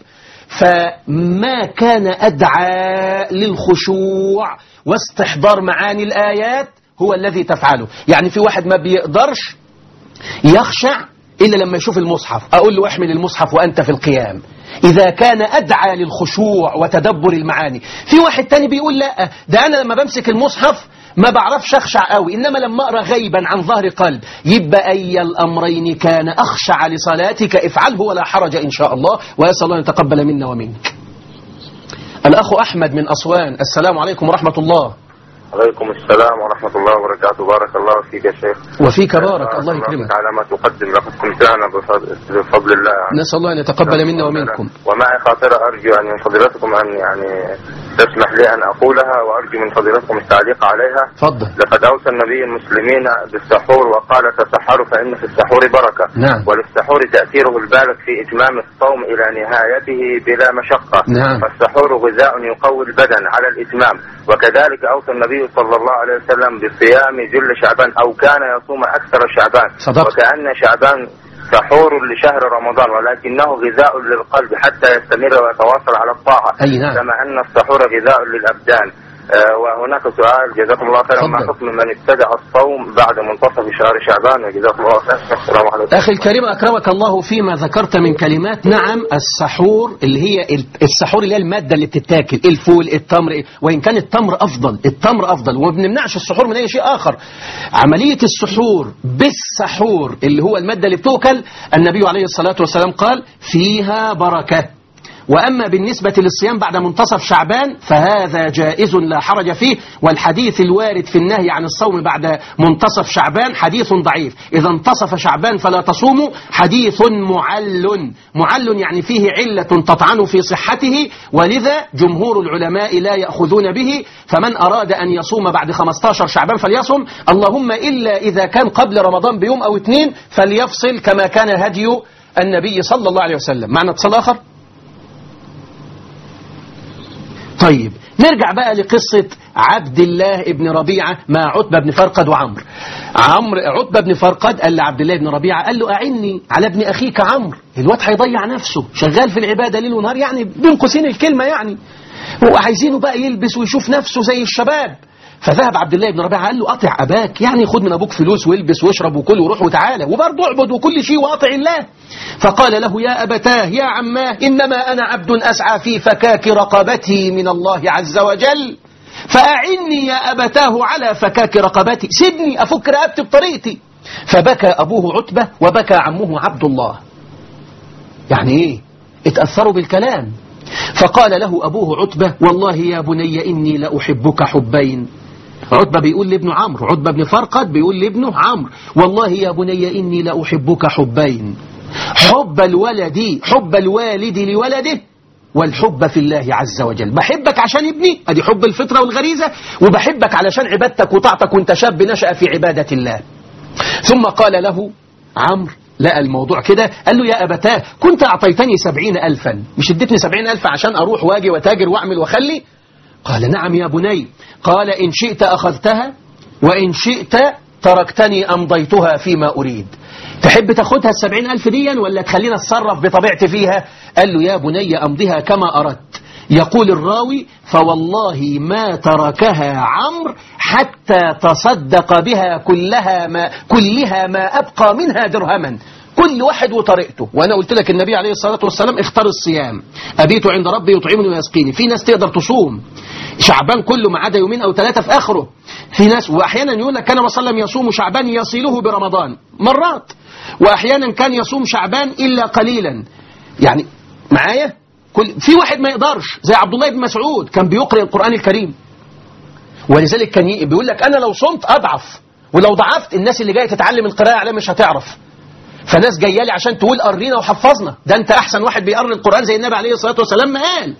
فما كان ادعى للخشوع واستحضار معاني الايات هو الذي تفعله يعني في واحد ما بيقدرش يخشع إلا لما يشوف المصحف أقول له احمل المصحف وأنت في القيام إذا كان أدعى للخشوع وتدبر المعاني في واحد تاني بيقول لا ده أنا لما بمسك المصحف ما بعرفش أخشع قوي إنما لما أقرأ غيبا عن ظهر قلب يبقى أي الأمرين كان أخشع لصلاتك افعله ولا حرج إن شاء الله وأسأل الله أن يتقبل منا ومنك الأخ أحمد من أسوان السلام عليكم ورحمة الله عليكم السلام ورحمة الله وبركاته بارك الله فيك يا شيخ وفيك بارك الله يكرمك على ما تقدم لقد كنت أنا بفضل, بفضل الله يعني. نسأل الله أن يتقبل منا ومنكم ومعي خاطرة أرجو أن من فضيلتكم أن يعني تسمح لي أن أقولها وأرجو من فضيلتكم التعليق عليها تفضل لقد أوصى النبي المسلمين بالسحور وقال تسحروا فإن في السحور بركة نعم. وللسحور تأثيره البالغ في إتمام الصوم إلى نهايته بلا مشقة نعم. فالسحور غذاء يقوي البدن على الإتمام وكذلك أوصى النبي صلى الله عليه وسلم بصيام جل شعبان أو كان يصوم أكثر شعبان صدقت. وكأن شعبان سحور لشهر رمضان ولكنه غذاء للقلب حتى يستمر ويتواصل على الطاعة أي نعم. كما أن السحور غذاء للأبدان آه، وهناك سؤال جزاكم الله خيرا ما حكم من ابتدأ الصوم بعد منتصف شهر شعبان وجزاكم الله خيرا السلام عليكم أخي الكريم أكرمك الله فيما ذكرت من كلمات نعم السحور اللي هي السحور اللي هي المادة اللي بتتاكل الفول التمر وإن كان التمر أفضل التمر أفضل وما بنمنعش السحور من أي شيء آخر عملية السحور بالسحور اللي هو المادة اللي بتؤكل النبي عليه الصلاة والسلام قال فيها بركة وأما بالنسبة للصيام بعد منتصف شعبان فهذا جائز لا حرج فيه والحديث الوارد في النهي عن الصوم بعد منتصف شعبان حديث ضعيف إذا انتصف شعبان فلا تصوموا حديث معل معل يعني فيه علة تطعن في صحته ولذا جمهور العلماء لا يأخذون به فمن أراد أن يصوم بعد 15 شعبان فليصم اللهم إلا إذا كان قبل رمضان بيوم أو اثنين فليفصل كما كان هدي النبي صلى الله عليه وسلم معنا اتصال آخر طيب نرجع بقى لقصة عبد الله ابن ربيعة مع عتبة بن فرقد وعمر عمرو عتبة بن فرقد قال لعبد الله بن ربيعة قال له أعني على ابن أخيك عمرو الواد هيضيع نفسه شغال في العبادة ليل ونهار يعني بين قوسين الكلمة يعني هو عايزينه بقى يلبس ويشوف نفسه زي الشباب فذهب عبد الله بن ربيعة قال له أطع أباك يعني خد من أبوك فلوس والبس واشرب وكل وروح وتعالى وبرضه اعبد وكل شيء وأطع الله فقال له يا أبتاه يا عماه إنما أنا عبد أسعى في فكاك رقبتي من الله عز وجل فأعني يا أبتاه على فكاك رقبتي سيبني أفك رقبتي بطريقتي فبكى أبوه عتبة وبكى عمه عبد الله يعني إيه اتأثروا بالكلام فقال له أبوه عتبة والله يا بني إني لأحبك حبين عتبة بيقول لابنه عمرو عتبة بن فرقد بيقول لابنه عمرو والله يا بني إني لأحبك حبين حب الولد حب الوالد لولده والحب في الله عز وجل بحبك عشان ابني ادي حب الفطرة والغريزة وبحبك علشان عبادتك وطاعتك وانت شاب نشأ في عبادة الله ثم قال له عمرو لقى الموضوع كده قال له يا أبتاه كنت أعطيتني سبعين ألفا مش اديتني سبعين ألف عشان أروح واجي وتاجر وأعمل وأخلي قال نعم يا بني قال إن شئت أخذتها وإن شئت تركتني أمضيتها فيما أريد تحب تاخدها السبعين ألف ديا ولا تخلينا اتصرف بطبيعتي فيها قال له يا بني أمضيها كما أردت يقول الراوي فوالله ما تركها عمرو حتى تصدق بها كلها ما, كلها ما أبقى منها درهما كل واحد وطريقته وأنا قلت لك النبي عليه الصلاة والسلام اختار الصيام أبيت عند ربي يطعمني ويسقيني في ناس تقدر تصوم شعبان كله ما عدا يومين أو ثلاثة في آخره في ناس وأحيانا يقول لك كان وسلم يصوم شعبان يصله برمضان مرات وأحيانا كان يصوم شعبان إلا قليلا يعني معايا كل في واحد ما يقدرش زي عبد الله بن مسعود كان بيقرأ القرآن الكريم ولذلك كان ي- بيقول لك أنا لو صمت أضعف ولو ضعفت الناس اللي جاية تتعلم القراءة عليه مش هتعرف فناس جايه لي عشان تقول قرينا وحفظنا ده انت احسن واحد بيقري القران زي النبي عليه الصلاه والسلام ما قال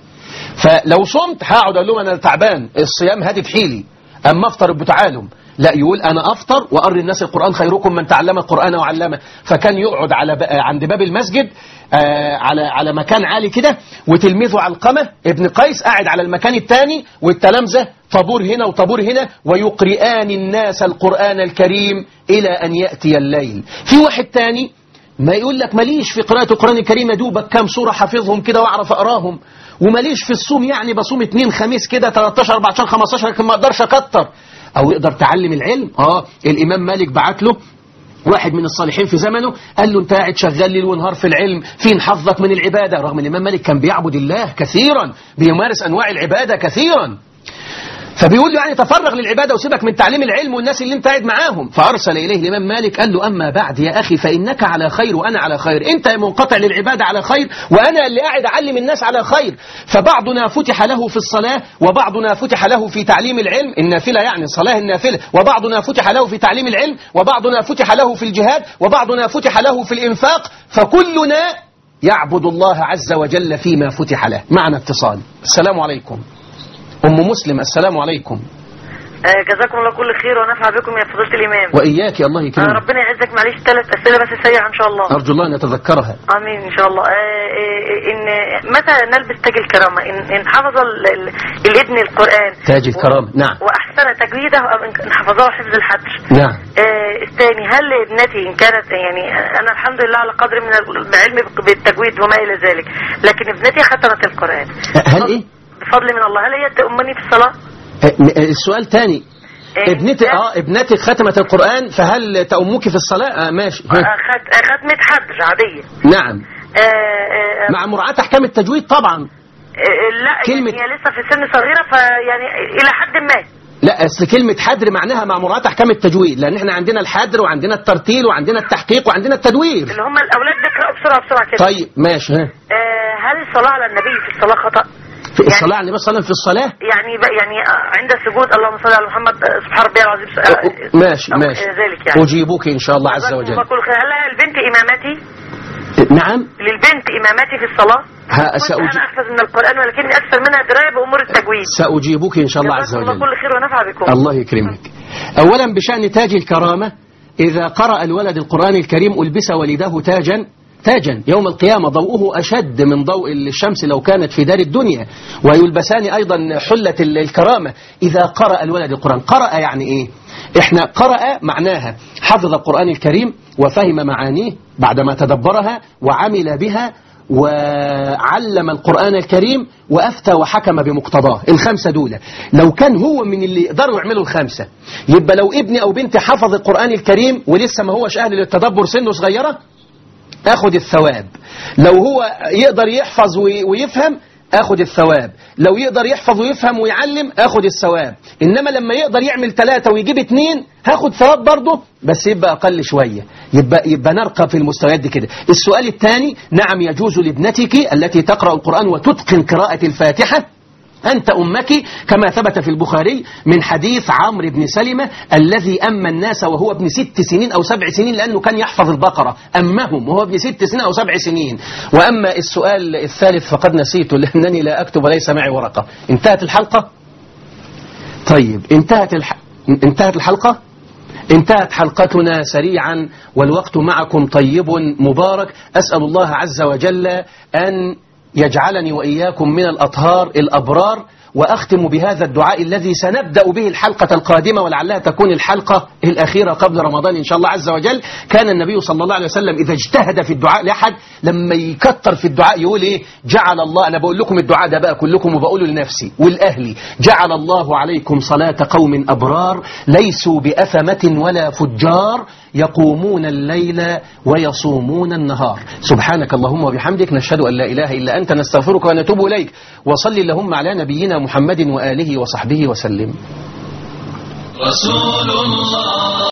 فلو صمت هقعد اقول لهم انا تعبان الصيام هادي في حيلي اما افطر بتعالم لا يقول انا افطر واقري الناس القران خيركم من تعلم القران وعلمه فكان يقعد على ب... عند باب المسجد آه على على مكان عالي كده وتلميذه علقمه ابن قيس قاعد على المكان الثاني والتلامذه طابور هنا وطابور هنا ويقرئان الناس القران الكريم الى ان ياتي الليل في واحد تاني ما يقول لك ماليش في قراءة القرآن الكريم يا دوبك كام سورة حافظهم كده واعرف اقراهم وماليش في الصوم يعني بصوم اتنين خميس كده 13 14 15 لكن ما اقدرش اكتر او يقدر تعلم العلم اه الامام مالك بعت له واحد من الصالحين في زمنه قال له انت قاعد شغال ليل ونهار في العلم فين حظك من العبادة رغم ان الامام مالك كان بيعبد الله كثيرا بيمارس انواع العبادة كثيرا فبيقول له يعني تفرغ للعبادة وسيبك من تعليم العلم والناس اللي انت قاعد معاهم فأرسل إليه الإمام مالك قال له أما بعد يا أخي فإنك على خير وأنا على خير أنت منقطع للعبادة على خير وأنا اللي قاعد أعلم الناس على خير فبعضنا فتح له في الصلاة وبعضنا فتح له في تعليم العلم النافلة يعني صلاة النافلة وبعضنا فتح له في تعليم العلم وبعضنا فتح له في الجهاد وبعضنا فتح له في الإنفاق فكلنا يعبد الله عز وجل فيما فتح له معنا اتصال السلام عليكم أم مسلم السلام عليكم آه، جزاكم الله كل خير ونفع بكم يا فضيلة الإمام وإياك الله آه، يكرمك ربنا يعزك معلش ثلاث أسئلة بس سريعة إن شاء الله أرجو الله أن أتذكرها آمين إن شاء الله آه، آه، إن متى نلبس تاج الكرامة إن, إن حفظ ال- ال- الابن القرآن تاج الكرامة نعم وأحسن تجويده أو إن حفظه حفظ الحدش نعم آه، الثاني هل ابنتي إن كانت يعني أنا الحمد لله على قدر من العلم بالتجويد وما إلى ذلك لكن ابنتي ختمت القرآن هل إيه بفضل من الله هل هي تؤمني في الصلاة؟ آه، م- آه، السؤال تاني ابنتي اه ابنتي ختمت القرآن فهل تأمك في الصلاة آه ماشي آه، ها. خت- آه، ختمة حدش عادية نعم آه، آه، آه، مع مراعاة أحكام التجويد طبعا آه، لا كلمة- يعني هي لسه في سن صغيرة فيعني إلى حد ما لا أصل كلمة حدر معناها مع مراعاة أحكام التجويد لأن احنا عندنا الحدر وعندنا الترتيل وعندنا التحقيق وعندنا التدوير اللي هم الأولاد بيقرأوا بسرعة بسرعة كده طيب ماشي ها آه، هل الصلاة على النبي في الصلاة خطأ؟ في الصلاة على النبي صلى الله عليه وسلم في الصلاة يعني ب- يعني آه، عند السجود اللهم صل على محمد آه، سبحان ربي العظيم س- آه، ماشي أو ماشي ذلك يعني أجيبك إن شاء الله عز جزاكم وجل الله كل خير هل لها البنت إمامتي؟ نعم للبنت إمامتي في الصلاة؟ ها كنت سأجي... أنا أحفظ من القرآن ولكني أكثر منها دراية بأمور التجويد سأجيبك إن شاء الله عز جزاكم الله وجل كل خير ونفع بكم الله يكرمك أولا بشأن تاج الكرامة إذا قرأ الولد القرآن الكريم ألبس والده تاجا تاجا يوم القيامة ضوءه أشد من ضوء الشمس لو كانت في دار الدنيا ويلبسان أيضا حلة ال- الكرامة إذا قرأ الولد القرآن قرأ يعني إيه إحنا قرأ معناها حفظ القرآن الكريم وفهم معانيه بعدما تدبرها وعمل بها وعلم القرآن الكريم وأفتى وحكم بمقتضاه الخمسة دول لو كان هو من اللي يقدروا يعملوا الخمسة يبقى لو ابني أو بنتي حفظ القرآن الكريم ولسه ما هوش أهل للتدبر سنه صغيرة أخذ الثواب لو هو يقدر يحفظ وي- ويفهم أخذ الثواب لو يقدر يحفظ ويفهم ويعلم أخذ الثواب إنما لما يقدر يعمل ثلاثة ويجيب اتنين هاخد ثواب برضه بس يبقى أقل شوية يبقى, يبقى نرقى في المستويات دي كده السؤال الثاني نعم يجوز لابنتك التي تقرأ القرآن وتتقن قراءة الفاتحة أنت أمك كما ثبت في البخاري من حديث عمرو بن سلمة الذي أما الناس وهو ابن ست سنين أو سبع سنين لأنه كان يحفظ البقرة أمهم وهو ابن ست سنين أو سبع سنين وأما السؤال الثالث فقد نسيته لأنني لا أكتب وليس معي ورقة انتهت الحلقة طيب انتهت الح... انتهت الحلقة انتهت حلقتنا سريعا والوقت معكم طيب مبارك أسأل الله عز وجل أن يجعلني وإياكم من الأطهار الأبرار وأختم بهذا الدعاء الذي سنبدأ به الحلقة القادمة ولعلها تكون الحلقة الأخيرة قبل رمضان إن شاء الله عز وجل كان النبي صلى الله عليه وسلم إذا اجتهد في الدعاء لأحد لما يكتر في الدعاء يقول إيه جعل الله أنا بقول لكم الدعاء ده بقى كلكم وبقوله لنفسي والأهلي جعل الله عليكم صلاة قوم أبرار ليسوا بأثمة ولا فجار يقومون الليل ويصومون النهار سبحانك اللهم وبحمدك نشهد أن لا إله إلا أنت نستغفرك ونتوب إليك وصل اللهم على نبينا محمد وآله وصحبه وسلم رسول الله